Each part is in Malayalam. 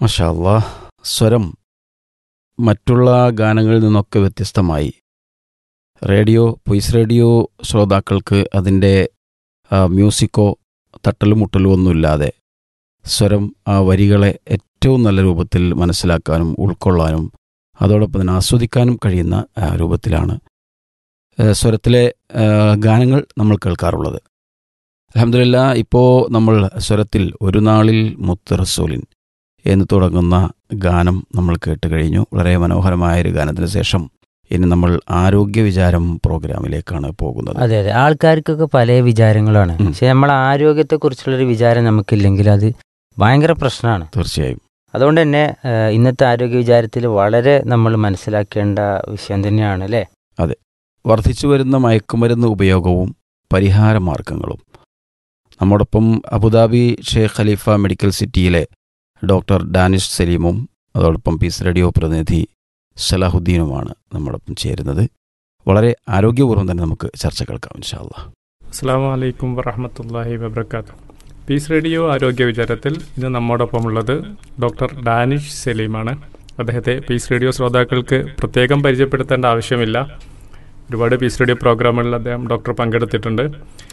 മഷാ അല്ലാ സ്വരം മറ്റുള്ള ഗാനങ്ങളിൽ നിന്നൊക്കെ വ്യത്യസ്തമായി റേഡിയോ പൊയ്സ് റേഡിയോ ശ്രോതാക്കൾക്ക് അതിൻ്റെ ആ, മ്യൂസിക്കോ തട്ടലും മുട്ടലും ഒന്നുമില്ലാതെ സ്വരം ആ വരികളെ ഏറ്റവും നല്ല രൂപത്തിൽ മനസ്സിലാക്കാനും ഉൾക്കൊള്ളാനും അതോടൊപ്പം തന്നെ ആസ്വദിക്കാനും കഴിയുന്ന ആ, രൂപത്തിലാണ് ആ, സ്വരത്തിലെ ആ, ഗാനങ്ങൾ നമ്മൾ കേൾക്കാറുള്ളത് അലഹമില്ല ഇപ്പോൾ നമ്മൾ സ്വരത്തിൽ ഒരു നാളിൽ മുത്ത് റസൂലിൻ എന്ന് തുടങ്ങുന്ന ഗാനം നമ്മൾ കേട്ട് കഴിഞ്ഞു വളരെ മനോഹരമായ ഒരു ഗാനത്തിന് ശേഷം ഇനി നമ്മൾ ആരോഗ്യ വിചാരം പ്രോഗ്രാമിലേക്കാണ് പോകുന്നത് അതെ അതെ ആൾക്കാർക്കൊക്കെ പല വിചാരങ്ങളാണ് ഉം. പക്ഷെ നമ്മളെ ആരോഗ്യത്തെക്കുറിച്ചുള്ളൊരു വിചാരം നമുക്കില്ലെങ്കിൽ അത് ഭയങ്കര പ്രശ്നമാണ് തീർച്ചയായും അതുകൊണ്ട് തന്നെ ഏഹ്, ഇന്നത്തെ ആരോഗ്യ വിചാരത്തിൽ വളരെ നമ്മൾ മനസ്സിലാക്കേണ്ട വിഷയം തന്നെയാണ് അല്ലേ വർദ്ധിച്ചു വരുന്ന മയക്കുമരുന്ന് ഉപയോഗവും പരിഹാര മാർഗങ്ങളും നമ്മോടൊപ്പം അബുദാബി ഷേഖ് ഖലീഫ മെഡിക്കൽ സിറ്റിയിലെ ഡോക്ടർ ഡാനിഷ് സലീമും അതോടൊപ്പം പീസ് റേഡിയോ പ്രതിനിധി സലാഹുദ്ദീനുമാണ് നമ്മോടൊപ്പം ചേരുന്നത് വളരെ ആരോഗ്യപൂർവ്വം തന്നെ നമുക്ക് ചർച്ച കേൾക്കാം ഇൻഷാല്ലാ അസ്സാം വലൈക്കും വറഹമത്തല്ലാഹി വബർക്കാത്തു പീസ് റേഡിയോ ആരോഗ്യ വിചാരത്തിൽ ഇന്ന് നമ്മോടൊപ്പമുള്ളത് ഡോക്ടർ ഡാനിഷ് സലീമാണ് അദ്ദേഹത്തെ പീസ് റേഡിയോ ശ്രോതാക്കൾക്ക് പ്രത്യേകം പരിചയപ്പെടുത്തേണ്ട ആവശ്യമില്ല ഒരുപാട് പീസ് റേഡിയോ പ്രോഗ്രാമുകളിൽ അദ്ദേഹം ഡോക്ടർ പങ്കെടുത്തിട്ടുണ്ട്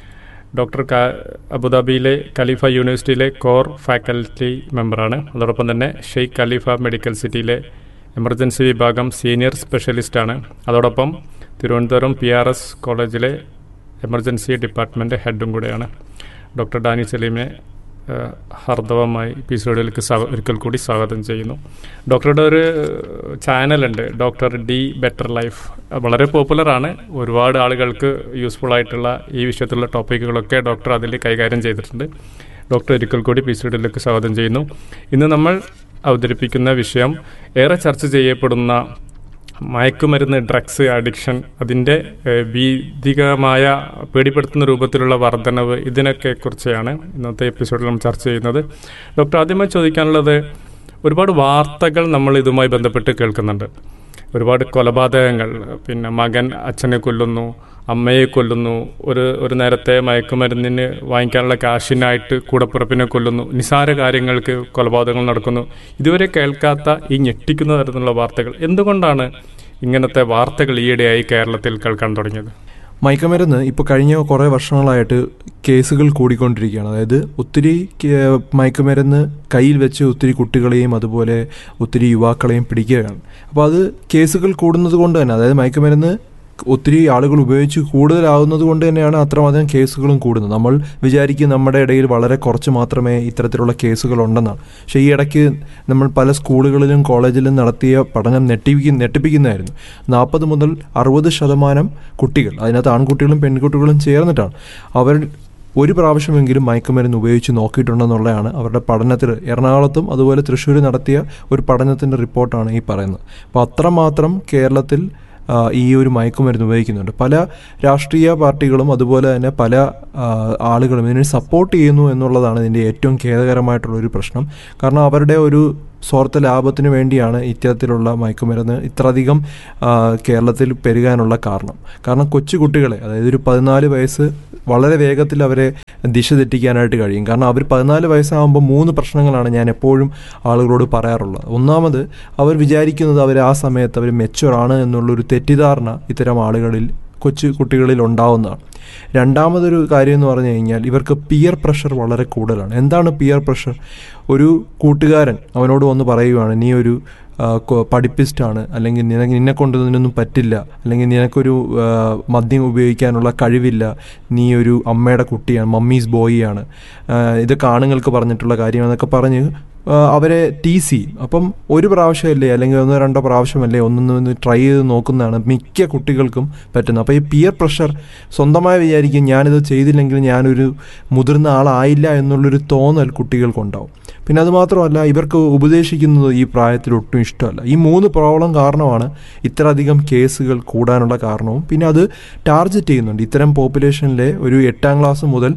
ഡോക്ടർ ക- അബുദാബിയിലെ ഖലീഫ യൂണിവേഴ്സിറ്റിയിലെ കോർ ഫാക്കൽറ്റി മെമ്പറാണ് അതോടൊപ്പം തന്നെ ഷെയ്ഖ് ഖലീഫ മെഡിക്കൽ സിറ്റിയിലെ എമർജൻസി വിഭാഗം സീനിയർ സ്പെഷ്യലിസ്റ്റാണ് അതോടൊപ്പം തിരുവനന്തപുരം പി ആർ എസ് കോളേജിലെ എമർജൻസി ഡിപ്പാർട്ട്മെൻറ്റ് ഹെഡും കൂടെയാണ് ഡോക്ടർ ഡാനി സലീമിനെ ഏഹ്, ഹർദവമായി എപ്പിസോഡിലേക്ക് സ്വാഗ ഒരിക്കൽ കൂടി സ്വാഗതം ചെയ്യുന്നു ഡോക്ടറുടെ ഒരു ചാനലുണ്ട് ഡോക്ടർ ഡി ബെറ്റർ ലൈഫ് വളരെ പോപ്പുലറാണ് ഒരുപാട് ആളുകൾക്ക് യൂസ്ഫുൾ ആയിട്ടുള്ള ഈ വിഷയത്തിലുള്ള ടോപ്പിക്കുകളൊക്കെ ഡോക്ടർ അതിൽ കൈകാര്യം ചെയ്തിട്ടുണ്ട് ഡോക്ടർ ഒരിക്കൽ കൂടി എപ്പിസോഡിലേക്ക് സ്വാഗതം ചെയ്യുന്നു ഇന്ന് നമ്മൾ അവതരിപ്പിക്കുന്ന വിഷയം ഏറെ ചർച്ച ചെയ്യപ്പെടുന്ന മയക്കുമരുന്ന് ഡ്രഗ്സ് അഡിക്ഷൻ അതിൻ്റെ ഏഹ്, ഭീതികമായ പേടിപ്പെടുത്തുന്ന രൂപത്തിലുള്ള വർധനവ് ഇതിനൊക്കെ കുറിച്ചാണ് ഇന്നത്തെ എപ്പിസോഡിൽ നമ്മൾ ചർച്ച ചെയ്യുന്നത് ഡോക്ടർ ആദ്യമായി ചോദിക്കാനുള്ളത് ഒരുപാട് വാർത്തകൾ നമ്മൾ ഇതുമായി ബന്ധപ്പെട്ട് കേൾക്കുന്നുണ്ട് ഒരുപാട് കൊലപാതകങ്ങൾ പിന്നെ മകൻ അച്ഛനെ കൊല്ലുന്നു അമ്മയെ കൊല്ലുന്നു ഒരു ഒരു നേരത്തെ മയക്കുമരുന്നിന് വാങ്ങിക്കാനുള്ള കാശിനായിട്ട് കൂടപ്പിറപ്പിനെ കൊല്ലുന്നു നിസാര കാര്യങ്ങൾക്ക് കൊലപാതകങ്ങൾ നടക്കുന്നു ഇതുവരെ കേൾക്കാത്ത ഈ ഞെട്ടിക്കുന്ന തരത്തിലുള്ള വാർത്തകൾ എന്തുകൊണ്ടാണ് ഇങ്ങനത്തെ വാർത്തകൾ ഈയിടെയായി കേരളത്തിൽ കേൾക്കാൻ തുടങ്ങിയത് മയക്കമരുന്ന് ഇപ്പോൾ കഴിഞ്ഞ കുറേ വർഷങ്ങളായിട്ട് കേസുകൾ കൂടിക്കൊണ്ടിരിക്കുകയാണ് അതായത് ഒത്തിരി കേ- മയക്കുമരുന്ന് കയ്യിൽ വെച്ച് ഒത്തിരി കുട്ടികളെയും അതുപോലെ ഒത്തിരി യുവാക്കളെയും പിടിക്കുകയാണ് അപ്പോൾ അത് കേസുകൾ കൂടുന്നത് കൊണ്ട് തന്നെ അതായത് മയക്കുമരുന്ന് ഒത്തിരി ആളുകൾ ഉപയോഗിച്ച് കൂടുതലാവുന്നത് കൊണ്ട് തന്നെയാണ് അത്രമാത്രം കേസുകളും കൂടുന്നത് നമ്മൾ വിചാരിക്കും നമ്മുടെ ഇടയിൽ വളരെ കുറച്ച് മാത്രമേ ഇത്തരത്തിലുള്ള കേസുകൾ ഉണ്ടെന്നാണ് പക്ഷേ ഈ ഇടയ്ക്ക് നമ്മൾ പല സ്കൂളുകളിലും കോളേജിലും നടത്തിയ പഠനം നെട്ടിപ്പിക്കുന്ന നെട്ടിപ്പിക്കുന്നതായിരുന്നു നാൽപ്പത് മുതൽ അറുപത് ശതമാനം കുട്ടികൾ അതിനകത്ത് ആൺകുട്ടികളും പെൺകുട്ടികളും ചേർന്നിട്ടാണ് അവർ ഒരു പ്രാവശ്യമെങ്കിലും മയക്കുമരുന്ന് ഉപയോഗിച്ച് നോക്കിയിട്ടുണ്ടെന്നുള്ളതാണ് അവരുടെ പഠനത്തിൽ എറണാകുളത്തും അതുപോലെ തൃശ്ശൂർ നടത്തിയ ഒരു പഠനത്തിൻ്റെ റിപ്പോർട്ടാണ് ഈ പറയുന്നത് അപ്പോൾ അത്രമാത്രം കേരളത്തിൽ ആ, ഈ ഒരു മയക്കുമരുന്ന് ഉപയോഗിക്കുന്നുണ്ട് പല രാഷ്ട്രീയ പാർട്ടികളും അതുപോലെ തന്നെ പല ആ, ആളുകളും ഇതിനെ സപ്പോർട്ട് ചെയ്യുന്നു എന്നുള്ളതാണ് ഇതിൻ്റെ ഏറ്റവും ഖേദകരമായിട്ടുള്ള ഒരു പ്രശ്നം കാരണം അവരുടെ ഒരു സ്വാർത്ഥ ലാഭത്തിന് വേണ്ടിയാണ് ഇത്തരത്തിലുള്ള മയക്കുമരുന്ന് ഇത്രയധികം ആ, കേരളത്തിൽ പെരുകാനുള്ള കാരണം കാരണം കൊച്ചു കുട്ടികളെ അതായത് ഒരു പതിനാല് വയസ്സ് വളരെ വേഗത്തിൽ അവരെ ദിശ തെറ്റിക്കാനായിട്ട് കഴിയും കാരണം അവർ പതിനാല് വയസ്സാകുമ്പോൾ മൂന്ന് പ്രശ്നങ്ങളാണ് ഞാൻ എപ്പോഴും ആളുകളോട് പറയാറുള്ളത് ഒന്നാമത് അവർ വിചാരിക്കുന്നത് അവർ ആ സമയത്ത് അവർ മെച്ചുവറാണ് എന്നുള്ളൊരു തെറ്റിദ്ധാരണ ഇത്തരം ആളുകളിൽ കൊച്ചു കുട്ടികളിൽ ഉണ്ടാവുന്നതാണ് രണ്ടാമതൊരു കാര്യം എന്ന് പറഞ്ഞു കഴിഞ്ഞാൽ ഇവർക്ക് പിയർ പ്രഷർ വളരെ കൂടുതലാണ് എന്താണ് പിയർ പ്രഷർ ഒരു കൂട്ടുകാരൻ അവനോട് വന്ന് പറയുകയാണ് നീ ഒരു ആ, കൊ- പഠിപ്പിസ്റ്റാണ് അല്ലെങ്കിൽ നിനക്ക് നിന്നെ കൊണ്ട് ഇതിനൊന്നും പറ്റില്ല അല്ലെങ്കിൽ നിനക്കൊരു ആ, മദ്യം ഉപയോഗിക്കാനുള്ള കഴിവില്ല നീ ഒരു അമ്മയുടെ കുട്ടിയാണ് മമ്മീസ് ബോയിയാണ് ആ, ഇതൊക്കെ ആണുങ്ങൾക്ക് പറഞ്ഞിട്ടുള്ള കാര്യമെന്നൊക്കെ പറഞ്ഞ് ആ, അവരെ ടീസ് ചെയ്യും അപ്പം ഒരു പ്രാവശ്യമല്ലേ അല്ലെങ്കിൽ ഒന്നോ രണ്ടോ പ്രാവശ്യമല്ലേ ഒന്നൊന്ന് ട്രൈ ചെയ്ത് നോക്കുന്നതാണ് മിക്ക കുട്ടികൾക്കും പറ്റുന്നത് അപ്പോൾ ഈ പിയർ പ്രഷർ സ്വന്തമായി വിചാരിക്കും ഞാനിത് ചെയ്തില്ലെങ്കിൽ ഞാനൊരു മുതിർന്ന ആളായില്ല എന്നുള്ളൊരു തോന്നൽ കുട്ടികൾക്കുണ്ടാവും പിന്നെ അത് മാത്രമല്ല ഇവർക്ക് ഉപദേശിക്കുന്നത് ഈ പ്രായത്തിൽ ഒട്ടും ഇഷ്ടമല്ല ഈ മൂന്ന് പ്രോബ്ലം കാരണമാണ് ഇത്രയധികം കേസുകൾ കൂടാനുള്ള കാരണവും പിന്നെ അത് ടാർഗറ്റ് ചെയ്യുന്നുണ്ട് ഇത്തരം പോപ്പുലേഷനിലെ ഒരു എട്ടാം ക്ലാസ് മുതൽ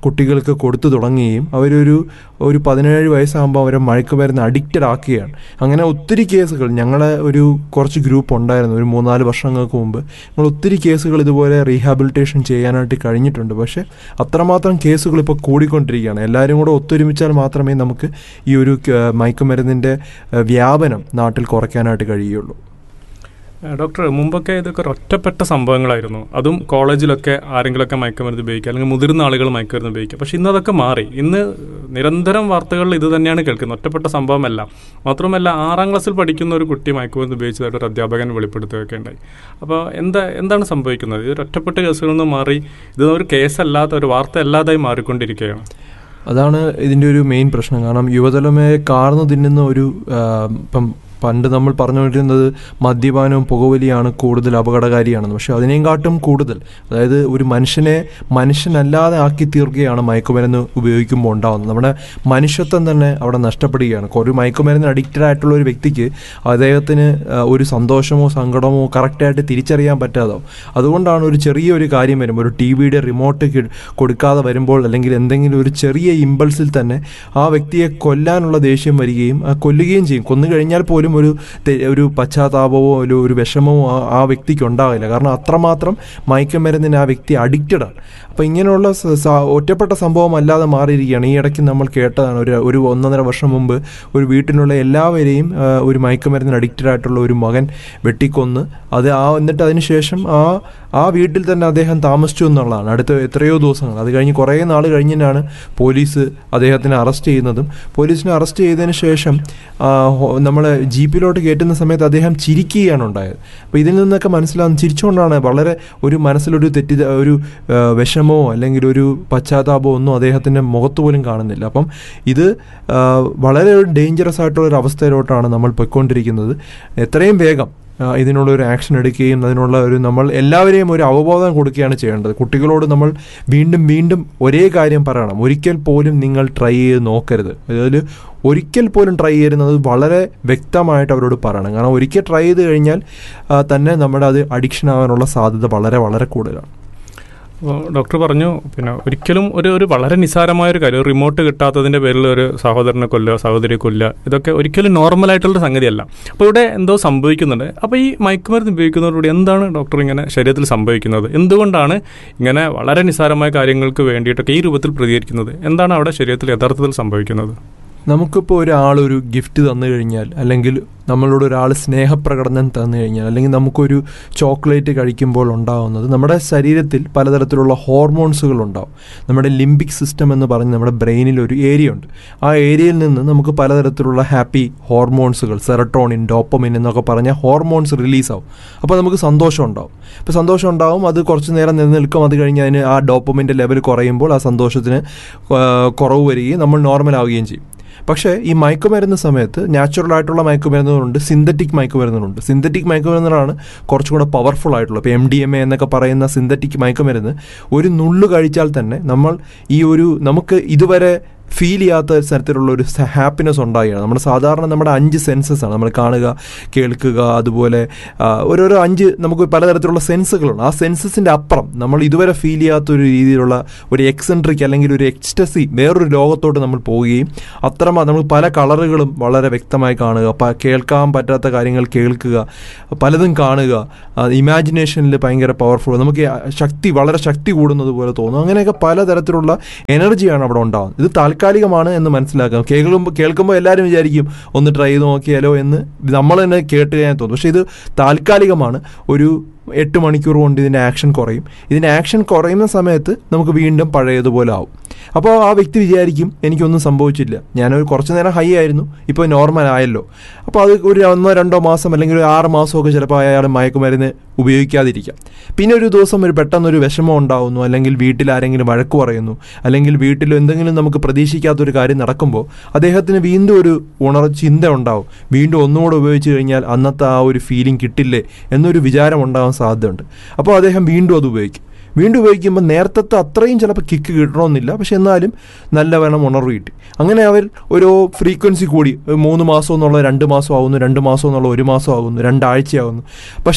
കുട്ടികൾക്ക് കൊടുത്തു തുടങ്ങുകയും അവരൊരു ഒരു പതിനേഴ് വയസ്സാകുമ്പോൾ അവരെ മയക്കുമരുന്ന് അഡിക്റ്റഡ് ആക്കുകയാണ് അങ്ങനെ ഒത്തിരി കേസുകൾ ഞങ്ങളെ ഒരു കുറച്ച് ഗ്രൂപ്പ് ഉണ്ടായിരുന്നു ഒരു മൂന്നാല് വർഷങ്ങൾക്ക് മുമ്പ് ഞങ്ങൾ ഒത്തിരി കേസുകൾ ഇതുപോലെ റീഹാബിലിറ്റേഷൻ ചെയ്യാനായിട്ട് കഴിഞ്ഞിട്ടുണ്ട് പക്ഷേ അത്രമാത്രം കേസുകൾ ഇപ്പോൾ കൂടിക്കൊണ്ടിരിക്കുകയാണ് എല്ലാവരും കൂടെ ഒത്തൊരുമിച്ചാൽ മാത്രമേ നമുക്ക് ഈ ഒരു ക- മയക്കുമരുന്നിൻ്റെ ഏഹ്, വ്യാപനം നാട്ടിൽ കുറയ്ക്കാനായിട്ട് കഴിയുള്ളൂ ഏഹ് ഡോക്ടർ മുമ്പൊക്കെ ഇതൊക്കെ ഒരു ഒറ്റപ്പെട്ട സംഭവങ്ങളായിരുന്നു അതും കോളേജിലൊക്കെ ആരെങ്കിലുമൊക്കെ മയക്കുമരുന്ന് ഉപയോഗിക്കുക അല്ലെങ്കിൽ മുതിർന്ന ആളുകൾ മയക്കുമരുന്ന് ഉപയോഗിക്കുക പക്ഷെ ഇന്ന് അതൊക്കെ മാറി ഇന്ന് നിരന്തരം വാർത്തകളിൽ ഇത് തന്നെയാണ് കേൾക്കുന്നത് ഒറ്റപ്പെട്ട സംഭവമല്ല മാത്രമല്ല ആറാം ക്ലാസ്സിൽ പഠിക്കുന്ന ഒരു കുട്ടി മയക്കുമരുന്ന് ഉപയോഗിച്ചതായിട്ട് ഒരു അധ്യാപകൻ വെളിപ്പെടുത്തുകയൊക്കെ ഉണ്ടായി അപ്പോൾ എന്താ എന്താണ് സംഭവിക്കുന്നത് ഇത് ഒറ്റപ്പെട്ട കേസുകളിൽ നിന്ന് മാറി ഇത് ഒരു കേസല്ലാത്ത ഒരു വാർത്ത അല്ലാതായി മാറിക്കൊണ്ടിരിക്കുകയാണ് അതാണ് ഇതിൻ്റെ ഒരു മെയിൻ പ്രശ്നം കാരണം യുവതലമയെ കാർന്നു തിന്നുന്ന ഒരു ആ, ഇപ്പം പണ്ട് നമ്മൾ പറഞ്ഞുകൊണ്ടിരുന്നത് മദ്യപാനവും പുകവലിയാണ് കൂടുതൽ അപകടകാരിയാണെന്ന് പക്ഷേ അതിനെയും കാട്ടും കൂടുതൽ അതായത് ഒരു മനുഷ്യനെ മനുഷ്യനല്ലാതെ ആക്കി തീർക്കുകയാണ് മയക്കുമരുന്ന് ഉപയോഗിക്കുമ്പോൾ ഉണ്ടാകുന്നത് നമ്മുടെ മനുഷ്യത്വം തന്നെ അവിടെ നഷ്ടപ്പെടുകയാണ് ഒരു മയക്കുമരുന്ന് അഡിക്റ്റഡ് ആയിട്ടുള്ള ഒരു വ്യക്തിക്ക് അദ്ദേഹത്തിന് ആ, ഒരു സന്തോഷമോ സങ്കടമോ കറക്റ്റായിട്ട് തിരിച്ചറിയാൻ പറ്റാതാവും അതുകൊണ്ടാണ് ഒരു ചെറിയൊരു കാര്യം വരുമ്പോൾ ഒരു ടി വിയുടെ റിമോട്ട് കി- കൊടുക്കാതെ വരുമ്പോൾ അല്ലെങ്കിൽ എന്തെങ്കിലും ഒരു ചെറിയ ഇമ്പൾസിൽ തന്നെ ആ വ്യക്തിയെ കൊല്ലാനുള്ള ദേഷ്യം വരികയും ആ കൊല്ലുകയും ചെയ്യും കൊന്നു കഴിഞ്ഞാൽ പോലും ഒരു തെ- ഒരു പശ്ചാത്താപമോ ഒരു ഒരു വിഷമമോ ആ- ആ വ്യക്തിക്ക് ഉണ്ടാവില്ല കാരണം അത്രമാത്രം മയക്കുമരുന്നിന് ആ വ്യക്തി അഡിക്റ്റഡ് ആണ് അപ്പോൾ ഇങ്ങനെയുള്ള സ- സ- ഒറ്റപ്പെട്ട സംഭവം അല്ലാതെ മാറിയിരിക്കുകയാണ് ഈ ഇടയ്ക്ക് നമ്മൾ കേട്ടതാണ് ഒരു ഒരു ഒന്നൊന്നര വർഷം മുമ്പ് ഒരു വീട്ടിലുള്ള എല്ലാവരെയും ആ, ഒരു മയക്കുമരുന്നിന് അഡിക്റ്റഡ് ആയിട്ടുള്ള ഒരു മകൻ വെട്ടിക്കൊന്ന് അത് ആ എന്നിട്ട് അതിന് ശേഷം ആ ആ വീട്ടിൽ തന്നെ അദ്ദേഹം താമസിച്ചു എന്നുള്ളതാണ് അടുത്ത എത്രയോ ദിവസങ്ങൾ അത് കഴിഞ്ഞ് കുറേ നാൾ കഴിഞ്ഞിട്ടാണ് പോലീസ് അദ്ദേഹത്തിനെ അറസ്റ്റ് ചെയ്യുന്നതും പോലീസിനെ അറസ്റ്റ് ചെയ്തതിന് ശേഷം നമ്മൾ ജീപ്പിലോട്ട് കയറ്റുന്ന സമയത്ത് അദ്ദേഹം ചിരിക്കുകയാണ് ഉണ്ടായത് അപ്പോൾ ഇതിൽ നിന്നൊക്കെ മനസ്സിലാകും ചിരിച്ചുകൊണ്ടാണ് വളരെ ഒരു മനസ്സിലൊരു തെറ്റി ഒരു ആ, വിഷമോ അല്ലെങ്കിൽ ഒരു പശ്ചാത്താപമോ ഒന്നും അദ്ദേഹത്തിൻ്റെ മുഖത്ത് പോലും കാണുന്നില്ല അപ്പം ഇത് ആ, വളരെ ഒരു ഡേഞ്ചറസ് ആയിട്ടുള്ള ഒരു അവസ്ഥയിലോട്ടാണ് നമ്മൾ പൊയ്ക്കൊണ്ടിരിക്കുന്നത് എത്രയും വേഗം ആ, ഇതിനുള്ള ഒരു ആക്ഷൻ എടുക്കുകയും അതിനുള്ള ഒരു നമ്മൾ എല്ലാവരെയും ഒരു അവബോധം കൊടുക്കുകയാണ് ചെയ്യേണ്ടത് കുട്ടികളോട് നമ്മൾ വീണ്ടും വീണ്ടും ഒരേ കാര്യം പറയണം ഒരിക്കൽ പോലും നിങ്ങൾ ട്രൈ ചെയ്ത് നോക്കരുത് അതായത് ഒരിക്കൽ പോലും ട്രൈ ചെയ്യുന്നത് വളരെ വ്യക്തമായിട്ട് അവരോട് പറയണം കാരണം ഒരിക്കൽ ട്രൈ ചെയ്ത് കഴിഞ്ഞാൽ ആ, തന്നെ നമ്മുടെ അത് അഡിക്ഷൻ ആവാനുള്ള സാധ്യത വളരെ വളരെ കൂടുതലാണ് അപ്പോൾ ഡോക്ടർ പറഞ്ഞു പിന്നെ ഒരിക്കലും ഒരു ഒരു വളരെ നിസ്സാരമായ ഒരു കാര്യം ഒരു റിമോട്ട് കിട്ടാത്തതിൻ്റെ പേരിൽ ഒരു സഹോദരനെ കൊല്ലുക സഹോദരിയെ കൊല്ലുക ഇതൊക്കെ ഒരിക്കലും നോർമൽ ആയിട്ടുള്ള സംഗതിയല്ല അപ്പോൾ ഇവിടെ എന്തോ സംഭവിക്കുന്നുണ്ട് അപ്പോൾ ഈ മയക്കുമരുന്ന് ഉപയോഗിക്കുന്നതോടുകൂടി എന്താണ് ഡോക്ടർ ഇങ്ങനെ ശരീരത്തിൽ സംഭവിക്കുന്നത് എന്തുകൊണ്ടാണ് ഇങ്ങനെ വളരെ നിസ്സാരമായ കാര്യങ്ങൾക്ക് വേണ്ടിയിട്ടൊക്കെ ഈ രൂപത്തിൽ പ്രതികരിക്കുന്നത് എന്താണ് അവിടെ ശരീരത്തിൽ യഥാർത്ഥത്തിൽ സംഭവിക്കുന്നത് നമുക്കിപ്പോൾ ഒരാളൊരു ഗിഫ്റ്റ് തന്നു കഴിഞ്ഞാൽ അല്ലെങ്കിൽ നമ്മളോട് ഒരാൾ സ്നേഹപ്രകടനം തന്നു കഴിഞ്ഞാൽ അല്ലെങ്കിൽ നമുക്കൊരു ചോക്ലേറ്റ് കഴിക്കുമ്പോൾ ഉണ്ടാകുന്നത് നമ്മുടെ ശരീരത്തിൽ പലതരത്തിലുള്ള ഹോർമോൺസുകൾ ഉണ്ടാവും നമ്മുടെ ലിംബിക് സിസ്റ്റം എന്ന് പറഞ്ഞ് നമ്മുടെ ബ്രെയിനിൽ ഒരു ഏരിയ ഉണ്ട് ആ ഏരിയയിൽ നിന്ന് നമുക്ക് പലതരത്തിലുള്ള ഹാപ്പി ഹോർമോൺസുകൾ സെറട്ടോണിൻ ഡോപ്പമിൻ എന്നൊക്കെ പറഞ്ഞ ഹോർമോൺസ് റിലീസാവും അപ്പോൾ നമുക്ക് സന്തോഷം ഉണ്ടാവും അപ്പോൾ സന്തോഷം ഉണ്ടാവും അത് കുറച്ച് നേരം നിലനിൽക്കും അത് കഴിഞ്ഞ് അതിന് ആ ഡോപ്പമിൻ്റെ ലെവൽ കുറയുമ്പോൾ ആ സന്തോഷത്തിന് ആ, കുറവ് വരികയും നമ്മൾ നോർമൽ ആവുകയും ചെയ്യും പക്ഷേ ഈ മയക്കുമരുന്ന് സമയത്ത് നാച്ചുറൽ ആയിട്ടുള്ള മയക്കുമരുന്നുകളുണ്ട് സിന്തറ്റിക് മയക്കുമരുന്നുകളുണ്ട് സിന്തറ്റിക് മയക്കുമരുന്നുകളാണ് കുറച്ചും കൂടെ പവർഫുൾ ആയിട്ടുള്ളത് ഇപ്പോൾ എം ഡി എം എ എന്നൊക്കെ പറയുന്ന സിന്തറ്റിക് മയക്കുമരുന്ന് ഒരു നുള്ളു കഴിച്ചാൽ തന്നെ നമ്മൾ ഈ ഒരു നമുക്ക് ഇതുവരെ ഫീൽ ചെയ്യാത്ത തരത്തിലുള്ള ഒരു ഹാപ്പിനെസ് ഉണ്ടാകുകയാണ് നമ്മൾ സാധാരണ നമ്മുടെ അഞ്ച് സെൻസസ് ആണ് നമ്മൾ കാണുക കേൾക്കുക അതുപോലെ ആ, ഓരോരോ അഞ്ച് നമുക്ക് പലതരത്തിലുള്ള സെൻസുകളുണ്ട് ആ സെൻസസിൻ്റെ അപ്പുറം നമ്മൾ ഇതുവരെ ഫീൽ ചെയ്യാത്ത ഒരു രീതിയിലുള്ള ഒരു എക്സെൻട്രിക് അല്ലെങ്കിൽ ഒരു എക്സ്റ്റസി വേറൊരു ലോകത്തോട്ട് നമ്മൾ പോവുകയും അത്രമാ നമ്മൾ പല കളറുകളും വളരെ വ്യക്തമായി കാണുക പ- കേൾക്കാൻ പറ്റാത്ത കാര്യങ്ങൾ കേൾക്കുക പലതും കാണുക ഇമാജിനേഷനിൽ ഭയങ്കര പവർഫുൾ നമുക്ക് ആ ശക്തി വളരെ ശക്തി കൂടുന്നത് പോലെ തോന്നും അങ്ങനെയൊക്കെ പലതരത്തിലുള്ള എനർജിയാണ് അവിടെ ഉണ്ടാകുന്നത് ഇത് താൽക്കാലികമാണ് എന്ന് മനസ്സിലാക്കാം കേൾക്കുമ്പോൾ കേൾക്കുമ്പോൾ എല്ലാവരും വിചാരിക്കും ഒന്ന് ട്രൈ ചെയ്ത് നോക്കിയാലോ എന്ന് നമ്മൾ തന്നെ കേട്ട് കഴിഞ്ഞാൽ തോന്നും പക്ഷേ ഇത് താൽക്കാലികമാണ് ഒരു എട്ട് മണിക്കൂർ കൊണ്ട് ഇതിൻ്റെ ആക്ഷൻ കുറയും ഇതിൻ്റെ ആക്ഷൻ കുറയുന്ന സമയത്ത് നമുക്ക് വീണ്ടും പഴയതുപോലെ ആവും അപ്പോൾ ആ വ്യക്തി വിചാരിക്കും എനിക്കൊന്നും സംഭവിച്ചില്ല ഞാനൊരു കുറച്ച് നേരം ഹൈ ആയിരുന്നു ഇപ്പോൾ നോർമൽ ആയല്ലോ അപ്പോൾ അത് ഒരു ഒന്നോ രണ്ടോ മാസം അല്ലെങ്കിൽ ഒരു ആറ് മാസമൊക്കെ ചിലപ്പോൾ അയാൾ മയക്കുമരുന്ന് ഉപയോഗിക്കാതിരിക്കാം പിന്നെ ഒരു ദിവസം ഒരു പെട്ടെന്നൊരു വിഷമം ഉണ്ടാവുന്നു അല്ലെങ്കിൽ വീട്ടിൽ ആരെങ്കിലും വഴക്ക് പറയുന്നു അല്ലെങ്കിൽ വീട്ടിൽ എന്തെങ്കിലും നമുക്ക് പ്രതീക്ഷിക്കാത്തൊരു കാര്യം നടക്കുമ്പോൾ അദ്ദേഹത്തിന് വീണ്ടും ഒരു ഉണർ ചിന്ത ഉണ്ടാവും വീണ്ടും ഒന്നുകൂടെ ഉപയോഗിച്ച് കഴിഞ്ഞാൽ അന്നത്തെ ആ ഒരു ഫീലിംഗ് കിട്ടില്ലേ എന്നൊരു വിചാരം ഉണ്ടാവാൻ സാധ്യതയുണ്ട് അപ്പോൾ അദ്ദേഹം വീണ്ടും അത് ഉപയോഗിക്കും വീണ്ടും ഉപയോഗിക്കുമ്പോൾ നേരത്തെ അത്രയും ചിലപ്പോൾ കിക്ക് കിട്ടണമെന്നില്ല പക്ഷെ എന്നാലും നല്ല വേണം ഉണർവ് കിട്ടി അങ്ങനെ അവർ ഒരു ഫ്രീക്വൻസി കൂടി ഒരു മൂന്ന് മാസം എന്നുള്ള രണ്ട് മാസം ആവുന്നു രണ്ട് മാസം എന്നുള്ള ഒരു മാസം ആകുന്നു രണ്ടാഴ്ചയാകുന്നു പക്ഷേ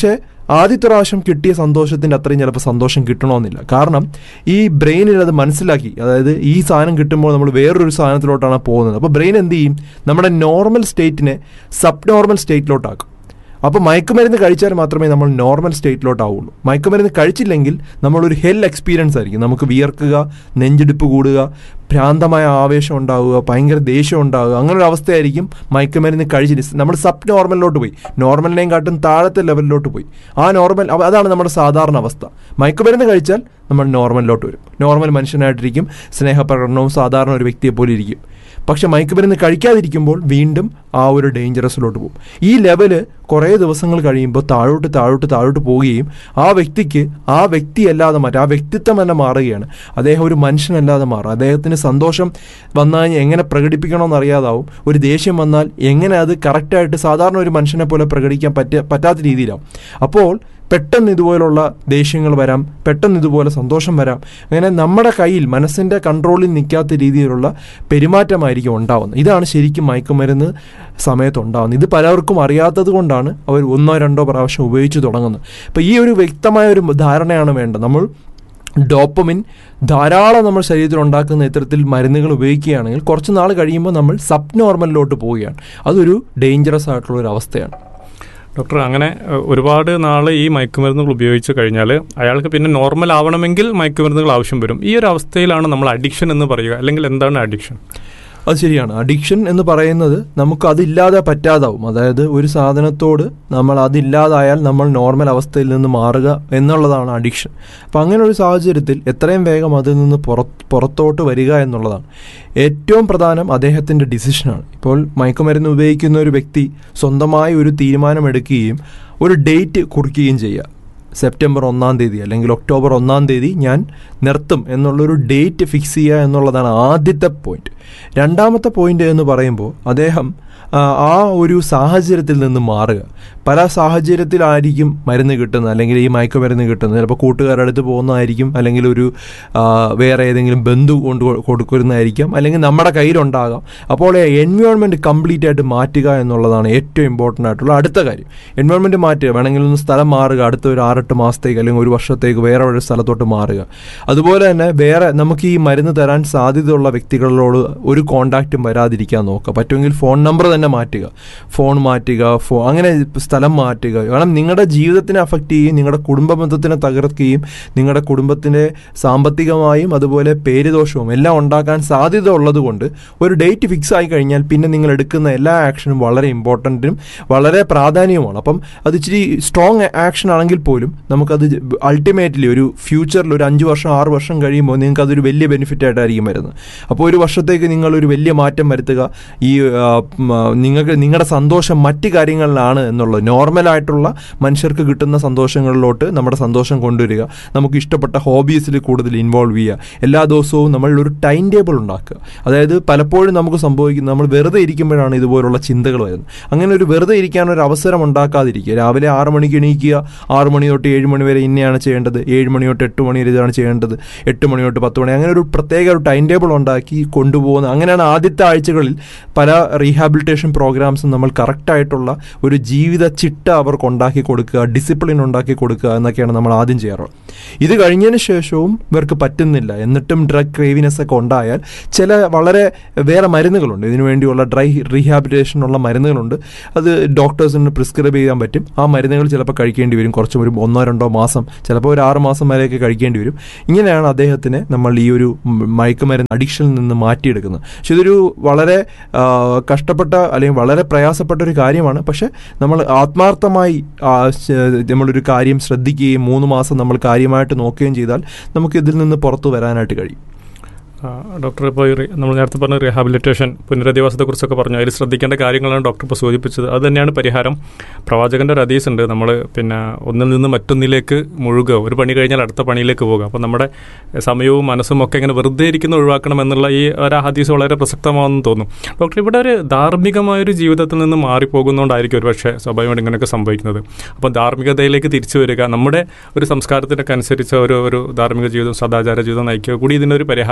ആദ്യത്തെ പ്രാവശ്യം കിട്ടിയ സന്തോഷത്തിൻ്റെ അത്രയും ചിലപ്പോൾ സന്തോഷം കിട്ടണമെന്നില്ല കാരണം ഈ ബ്രെയിനിൽ അത് മനസ്സിലാക്കി അതായത് ഈ സാധനം കിട്ടുമ്പോൾ നമ്മൾ വേറൊരു സാധനത്തിലോട്ടാണ് പോകുന്നത് അപ്പോൾ ബ്രെയിൻ എന്ത് ചെയ്യും നമ്മുടെ നോർമൽ സ്റ്റേറ്റിനെ സബ് നോർമൽ സ്റ്റേറ്റിലോട്ടാക്കും അപ്പോൾ മയക്കുമരുന്ന് കഴിച്ചാൽ മാത്രമേ നമ്മൾ നോർമൽ സ്റ്റേറ്റിലോട്ടാവുള്ളൂ മയക്കുമരുന്ന് കഴിച്ചില്ലെങ്കിൽ നമ്മളൊരു ഹെൽ എക്സ്പീരിയൻസ് ആയിരിക്കും നമുക്ക് വിയർക്കുക നെഞ്ചിടിപ്പ് കൂടുക ഭ്രാന്തമായ ആവേശം ഉണ്ടാവുക ഭയങ്കര ദേഷ്യം ഉണ്ടാവുക അങ്ങനെ ഒരു അവസ്ഥയായിരിക്കും മയക്കുമരുന്ന് കഴിച്ചിട്ട് നമ്മൾ സബ് നോർമലിലോട്ട് പോയി നോർമലിനെയും കാട്ടും താഴത്തെ ലെവലിലോട്ട് പോയി ആ നോർമൽ അവ- അതാണ് നമ്മുടെ സാധാരണ അവസ്ഥ മയക്കുമരുന്ന് കഴിച്ചാൽ നമ്മൾ നോർമലിലോട്ട് വരും നോർമൽ മനുഷ്യനായിട്ടിരിക്കും സ്നേഹപ്രകടനവും സാധാരണ ഒരു വ്യക്തിയെ പോലെ ഇരിക്കും പക്ഷെ മയക്കുമരുന്ന് കഴിക്കാതിരിക്കുമ്പോൾ വീണ്ടും ആ ഒരു ഡേഞ്ചറസിലോട്ട് പോകും ഈ ലെവല് കുറേ ദിവസങ്ങൾ കഴിയുമ്പോൾ താഴോട്ട് താഴോട്ട് താഴോട്ട് പോവുകയും ആ വ്യക്തിക്ക് ആ വ്യക്തി അല്ലാതെ മാറ്റും ആ വ്യക്തിത്വം തന്നെ മാറുകയാണ് അദ്ദേഹം ഒരു മനുഷ്യനല്ലാതെ മാറും അദ്ദേഹത്തിന് സന്തോഷം വന്നാൽ എങ്ങനെ പ്രകടിപ്പിക്കണമെന്ന് അറിയാതാവും ഒരു ദേഷ്യം വന്നാൽ എങ്ങനെ അത് കറക്റ്റായിട്ട് സാധാരണ ഒരു മനുഷ്യനെ പോലെ പ്രകടിക്കാൻ പറ്റ പറ്റാത്ത രീതിയിലാവും അപ്പോൾ പെട്ടെന്ന് ഇതുപോലുള്ള ദേഷ്യങ്ങൾ വരാം പെട്ടെന്ന് ഇതുപോലെ സന്തോഷം വരാം അങ്ങനെ നമ്മുടെ കയ്യിൽ മനസ്സിൻ്റെ കൺട്രോളിൽ നിൽക്കാത്ത രീതിയിലുള്ള പെരുമാറ്റമായിരിക്കും ഉണ്ടാവുന്നത് ഇതാണ് ശരിക്കും മയക്കുമരുന്ന് സമയത്ത് ഉണ്ടാകുന്നത് ഇത് പലർക്കും അറിയാത്തത് കൊണ്ടാണ് അവർ ഒന്നോ രണ്ടോ പ്രാവശ്യം ഉപയോഗിച്ച് തുടങ്ങുന്നത് അപ്പോൾ ഈ ഒരു വ്യക്തമായ ഒരു ധാരണയാണ് വേണ്ടത് നമ്മൾ ഡോപ്പമിൻ ധാരാളം നമ്മൾ ശരീരത്തിൽ ഉണ്ടാക്കുന്ന ഇത്തരത്തിൽ മരുന്നുകൾ ഉപയോഗിക്കുകയാണെങ്കിൽ കുറച്ച് നാൾ കഴിയുമ്പോൾ നമ്മൾ സബ് നോർമലിലോട്ട് പോവുകയാണ് അതൊരു ഡേഞ്ചറസ് ആയിട്ടുള്ള ഒരു അവസ്ഥയാണ് ഡോക്ടർ അങ്ങനെ ഏഹ്, ഒരുപാട് നാൾ ഈ മയക്കുമരുന്നുകൾ ഉപയോഗിച്ച് കഴിഞ്ഞാൽ അയാൾക്ക് പിന്നെ നോർമൽ ആവണമെങ്കിൽ മയക്കുമരുന്നുകൾ ആവശ്യം വരും ഈ ഒരു അവസ്ഥയിലാണ് നമ്മൾ അഡിക്ഷൻ എന്ന് പറയുക അല്ലെങ്കിൽ എന്താണ് അഡിക്ഷൻ അത് ശരിയാണ് അഡിക്ഷൻ എന്ന് പറയുന്നത് നമുക്ക് അതില്ലാതെ പറ്റാതാവും അതായത് ഒരു സാധനത്തോട് നമ്മൾ അതില്ലാതായാൽ നമ്മൾ നോർമൽ അവസ്ഥയിൽ നിന്ന് മാറുക എന്നുള്ളതാണ് അഡിക്ഷൻ അപ്പം അങ്ങനെ ഒരു സാഹചര്യത്തിൽ എത്രയും വേഗം അതിൽ നിന്ന് പുറത്ത് പുറത്തോട്ട് വരിക എന്നുള്ളതാണ് ഏറ്റവും പ്രധാനം അദ്ദേഹത്തിൻ്റെ ഡിസിഷനാണ് ഇപ്പോൾ മയക്കുമരുന്ന് ഉപയോഗിക്കുന്ന ഒരു വ്യക്തി സ്വന്തമായി ഒരു തീരുമാനമെടുക്കുകയും ഒരു ഡേറ്റ് കുറിക്കുകയും ചെയ്യുക സെപ്റ്റംബർ ഒന്നാം തീയതി അല്ലെങ്കിൽ ഒക്ടോബർ ഒന്നാം തീയതി ഞാൻ നിർത്തും എന്നുള്ളൊരു ഡേറ്റ് ഫിക്സ് ചെയ്യുക എന്നുള്ളതാണ് ആദ്യത്തെ പോയിന്റ് രണ്ടാമത്തെ പോയിന്റ് എന്ന് പറയുമ്പോൾ അദ്ദേഹം ആ, ആ ഒരു സാഹചര്യത്തിൽ നിന്ന് മാറുക പല സാഹചര്യത്തിലായിരിക്കും മരുന്ന് കിട്ടുന്നത് അല്ലെങ്കിൽ ഈ മയക്കുമരുന്ന് കിട്ടുന്നത് ചിലപ്പോൾ കൂട്ടുകാരുടെ അടുത്ത് പോകുന്നതായിരിക്കും അല്ലെങ്കിൽ ഒരു ആ, വേറെ ഏതെങ്കിലും ബന്ധു കൊണ്ട് കൊ- കൊടുക്കുന്നതായിരിക്കാം അല്ലെങ്കിൽ നമ്മുടെ കയ്യിലുണ്ടാകാം അപ്പോൾ എൻവയോൺമെൻറ്റ് കംപ്ലീറ്റ് ആയിട്ട് മാറ്റുക എന്നുള്ളതാണ് ഏറ്റവും ഇമ്പോർട്ടൻ്റ് ആയിട്ടുള്ള അടുത്ത കാര്യം എൻവയോൺമെൻറ്റ് മാറ്റുക വേണമെങ്കിൽ ഒന്ന് സ്ഥലം മാറുക അടുത്ത ഒരു ആറെട്ട് മാസത്തേക്ക് അല്ലെങ്കിൽ ഒരു വർഷത്തേക്ക് വേറെ ഒരു സ്ഥലത്തോട്ട് മാറുക അതുപോലെ തന്നെ വേറെ നമുക്ക് ഈ മരുന്ന് തരാൻ സാധ്യതയുള്ള വ്യക്തികളോട് ഒരു കോണ്ടാക്റ്റും വരാതിരിക്കാൻ നോക്കുക പറ്റുമെങ്കിൽ ഫോൺ നമ്പർ തന്നെ മാറ്റുക ഫോൺ മാറ്റുക ഫോ അങ്ങനെ സ്ഥലം മാറ്റുക കാരണം നിങ്ങളുടെ ജീവിതത്തിനെ അഫക്റ്റ് ചെയ്യുകയും നിങ്ങളുടെ കുടുംബ ബന്ധത്തിനെ തകർക്കുകയും നിങ്ങളുടെ കുടുംബത്തിൻ്റെ സാമ്പത്തികമായും അതുപോലെ പേരുദോഷവും എല്ലാം ഉണ്ടാക്കാൻ സാധ്യത ഉള്ളതുകൊണ്ട് ഒരു ഡേറ്റ് ഫിക്സ് ആയി കഴിഞ്ഞാൽ പിന്നെ നിങ്ങൾ എടുക്കുന്ന എല്ലാ ആക്ഷനും വളരെ ഇമ്പോർട്ടൻറ്റും വളരെ പ്രാധാന്യവുമാണ് അപ്പം അത് ഇച്ചിരി സ്ട്രോങ് ആക്ഷൻ ആണെങ്കിൽ പോലും നമുക്കത് അൾട്ടിമേറ്റ്ലി ഒരു ഫ്യൂച്ചറിൽ ഒരു അഞ്ച് വർഷം ആറ് വർഷം കഴിയുമ്പോൾ നിങ്ങൾക്ക് അതൊരു വലിയ ബെനിഫിറ്റ് ആയിട്ടായിരിക്കും വരുന്നത് അപ്പോൾ ഒരു വർഷത്തേക്ക് നിങ്ങൾ ഒരു വലിയ മാറ്റം വരുത്തുക ഈ ആ, ഉം, ആ, നിങ്ങൾക്ക് നിങ്ങളുടെ സന്തോഷം മറ്റ് കാര്യങ്ങളിലാണ് എന്നുള്ളത് നോർമലായിട്ടുള്ള മനുഷ്യർക്ക് കിട്ടുന്ന സന്തോഷങ്ങളിലോട്ട് നമ്മുടെ സന്തോഷം കൊണ്ടുവരിക നമുക്ക് ഇഷ്ടപ്പെട്ട ഹോബീസിൽ കൂടുതൽ ഇൻവോൾവ് ചെയ്യുക എല്ലാ ദിവസവും നമ്മൾ ഒരു ടൈം ടേബിൾ ഉണ്ടാക്കുക അതായത് പലപ്പോഴും നമുക്ക് സംഭവിക്കുന്നത് നമ്മൾ വെറുതെ ഇരിക്കുമ്പോഴാണ് ഇതുപോലുള്ള ചിന്തകൾ വരുന്നത് അങ്ങനെ ഒരു വെറുതെ ഇരിക്കാൻ ഒരു അവസരം ഉണ്ടാക്കാതിരിക്കുക രാവിലെ ആറ് മണിക്ക് എണീക്കുക ആറ് മണി തൊട്ട് ഏഴ് മണി വരെ ഇന്നയാണ് ചെയ്യേണ്ടത് ഏഴ് മണി തൊട്ട് എട്ട് മണി വരെ ഇതാണ് ചെയ്യേണ്ടത് എട്ട് മണി തൊട്ട് പത്ത് മണി അങ്ങനെ ഒരു പ്രത്യേക ഒരു ടൈം ടേബിൾ ഉണ്ടാക്കി കൊണ്ടുപോകുന്ന അങ്ങനെയാണ് ആദ്യത്തെ ആഴ്ചകളിൽ പല റീഹാബിലിറ്റേഷൻ പ്രോഗ്രാംസും നമ്മൾ കറക്റ്റായിട്ടുള്ള ഒരു ജീവിത ചിട്ട അവർക്ക് ഉണ്ടാക്കി കൊടുക്കുക ഡിസിപ്ലിൻ ഉണ്ടാക്കി കൊടുക്കുക എന്നൊക്കെയാണ് നമ്മൾ ആദ്യം ചെയ്യാറുള്ളത് ഇത് കഴിഞ്ഞതിന് ശേഷവും ഇവർക്ക് പറ്റുന്നില്ല എന്നിട്ടും ഡ്രഗ് ക്രേവിനെസ് ഒക്കെ ഉണ്ടായാൽ ചില വളരെ വേറെ മരുന്നുകളുണ്ട് ഇതിനു വേണ്ടിയുള്ള ഡ്രൈ റീഹാബിലിറ്റേഷനുള്ള മരുന്നുകളുണ്ട് അത് ഡോക്ടേഴ്സിന് പ്രിസ്ക്രൈബ് ചെയ്യാൻ പറ്റും ആ മരുന്നുകൾ ചിലപ്പോൾ കഴിക്കേണ്ടി വരും കുറച്ചും ഒരു ഒന്നോ രണ്ടോ മാസം ചിലപ്പോൾ ഒരു ആറ് മാസം വരെയൊക്കെ കഴിക്കേണ്ടി വരും ഇങ്ങനെയാണ് അദ്ദേഹത്തിനെ നമ്മൾ ഈ ഒരു ഉം, മയക്കുമരുന്ന് അഡിക്ഷനിൽ നിന്ന് മാറ്റിയെടുക്കുന്നത് പക്ഷെ ഇതൊരു വളരെ ആ, കഷ്ടപ്പെട്ട അല്ലെങ്കിൽ വളരെ പ്രയാസപ്പെട്ട ഒരു കാര്യമാണ് പക്ഷെ നമ്മൾ ആത്മാർത്ഥമായി ആ, ശ- നമ്മളൊരു കാര്യം ശ്രദ്ധിക്കുകയും മൂന്ന് മാസം നമ്മൾ കാര്യമായിട്ട് നോക്കുകയും ചെയ്താൽ നമുക്ക് ഇതിൽ നിന്ന് പുറത്തു വരാനായിട്ട് കഴിയും ആ, ഡോക്ടർ ഇപ്പോൾ ഈ റി- നമ്മൾ നേരത്തെ പറഞ്ഞ റീഹാബിലിറ്റേഷൻ പുനരധിവാസത്തെക്കുറിച്ചൊക്കെ പറഞ്ഞു അതിൽ ശ്രദ്ധിക്കേണ്ട കാര്യങ്ങളാണ് ഡോക്ടർ ഇപ്പോൾ സൂചിപ്പിച്ചത് അത് തന്നെയാണ് പരിഹാരം പ്രവാചകൻ്റെ ഒരു ഹദീസ് ഉണ്ട് നമ്മൾ പിന്നെ ഒന്നിൽ നിന്ന് മറ്റൊന്നിലേക്ക് മുഴുകുക ഒരു പണി കഴിഞ്ഞാൽ അടുത്ത പണിയിലേക്ക് പോകുക അപ്പോൾ നമ്മുടെ സമയവും മനസ്സും ഒക്കെ ഇങ്ങനെ വെറുതെ ഇരിക്കുന്ന ഒഴിവാക്കണം എന്നുള്ള ഈ ഒരു ഹദീസ് വളരെ പ്രസക്തമാണെന്ന് തോന്നുന്നു ഡോക്ടർ ഇവിടെ ഒരു ധാർമ്മികമായൊരു ജീവിതത്തിൽ നിന്ന് മാറിപ്പോകുന്നതുകൊണ്ടായിരിക്കും ഒരു പക്ഷേ സ്വാഭാവികമായിട്ട് ഇങ്ങനെയൊക്കെ സംഭവിക്കുന്നത് അപ്പോൾ ധാർമ്മികതയിലേക്ക് തിരിച്ചു വരിക നമ്മുടെ ഒരു സംസ്കാരത്തിനൊക്കെ അനുസരിച്ച് ഒരു ഒരു ധാർമ്മിക ജീവിതം സദാചാര ജീവിതം നയിക്കുക കൂടി ഇതിനൊരു പരിഹാരമായിരിക്കും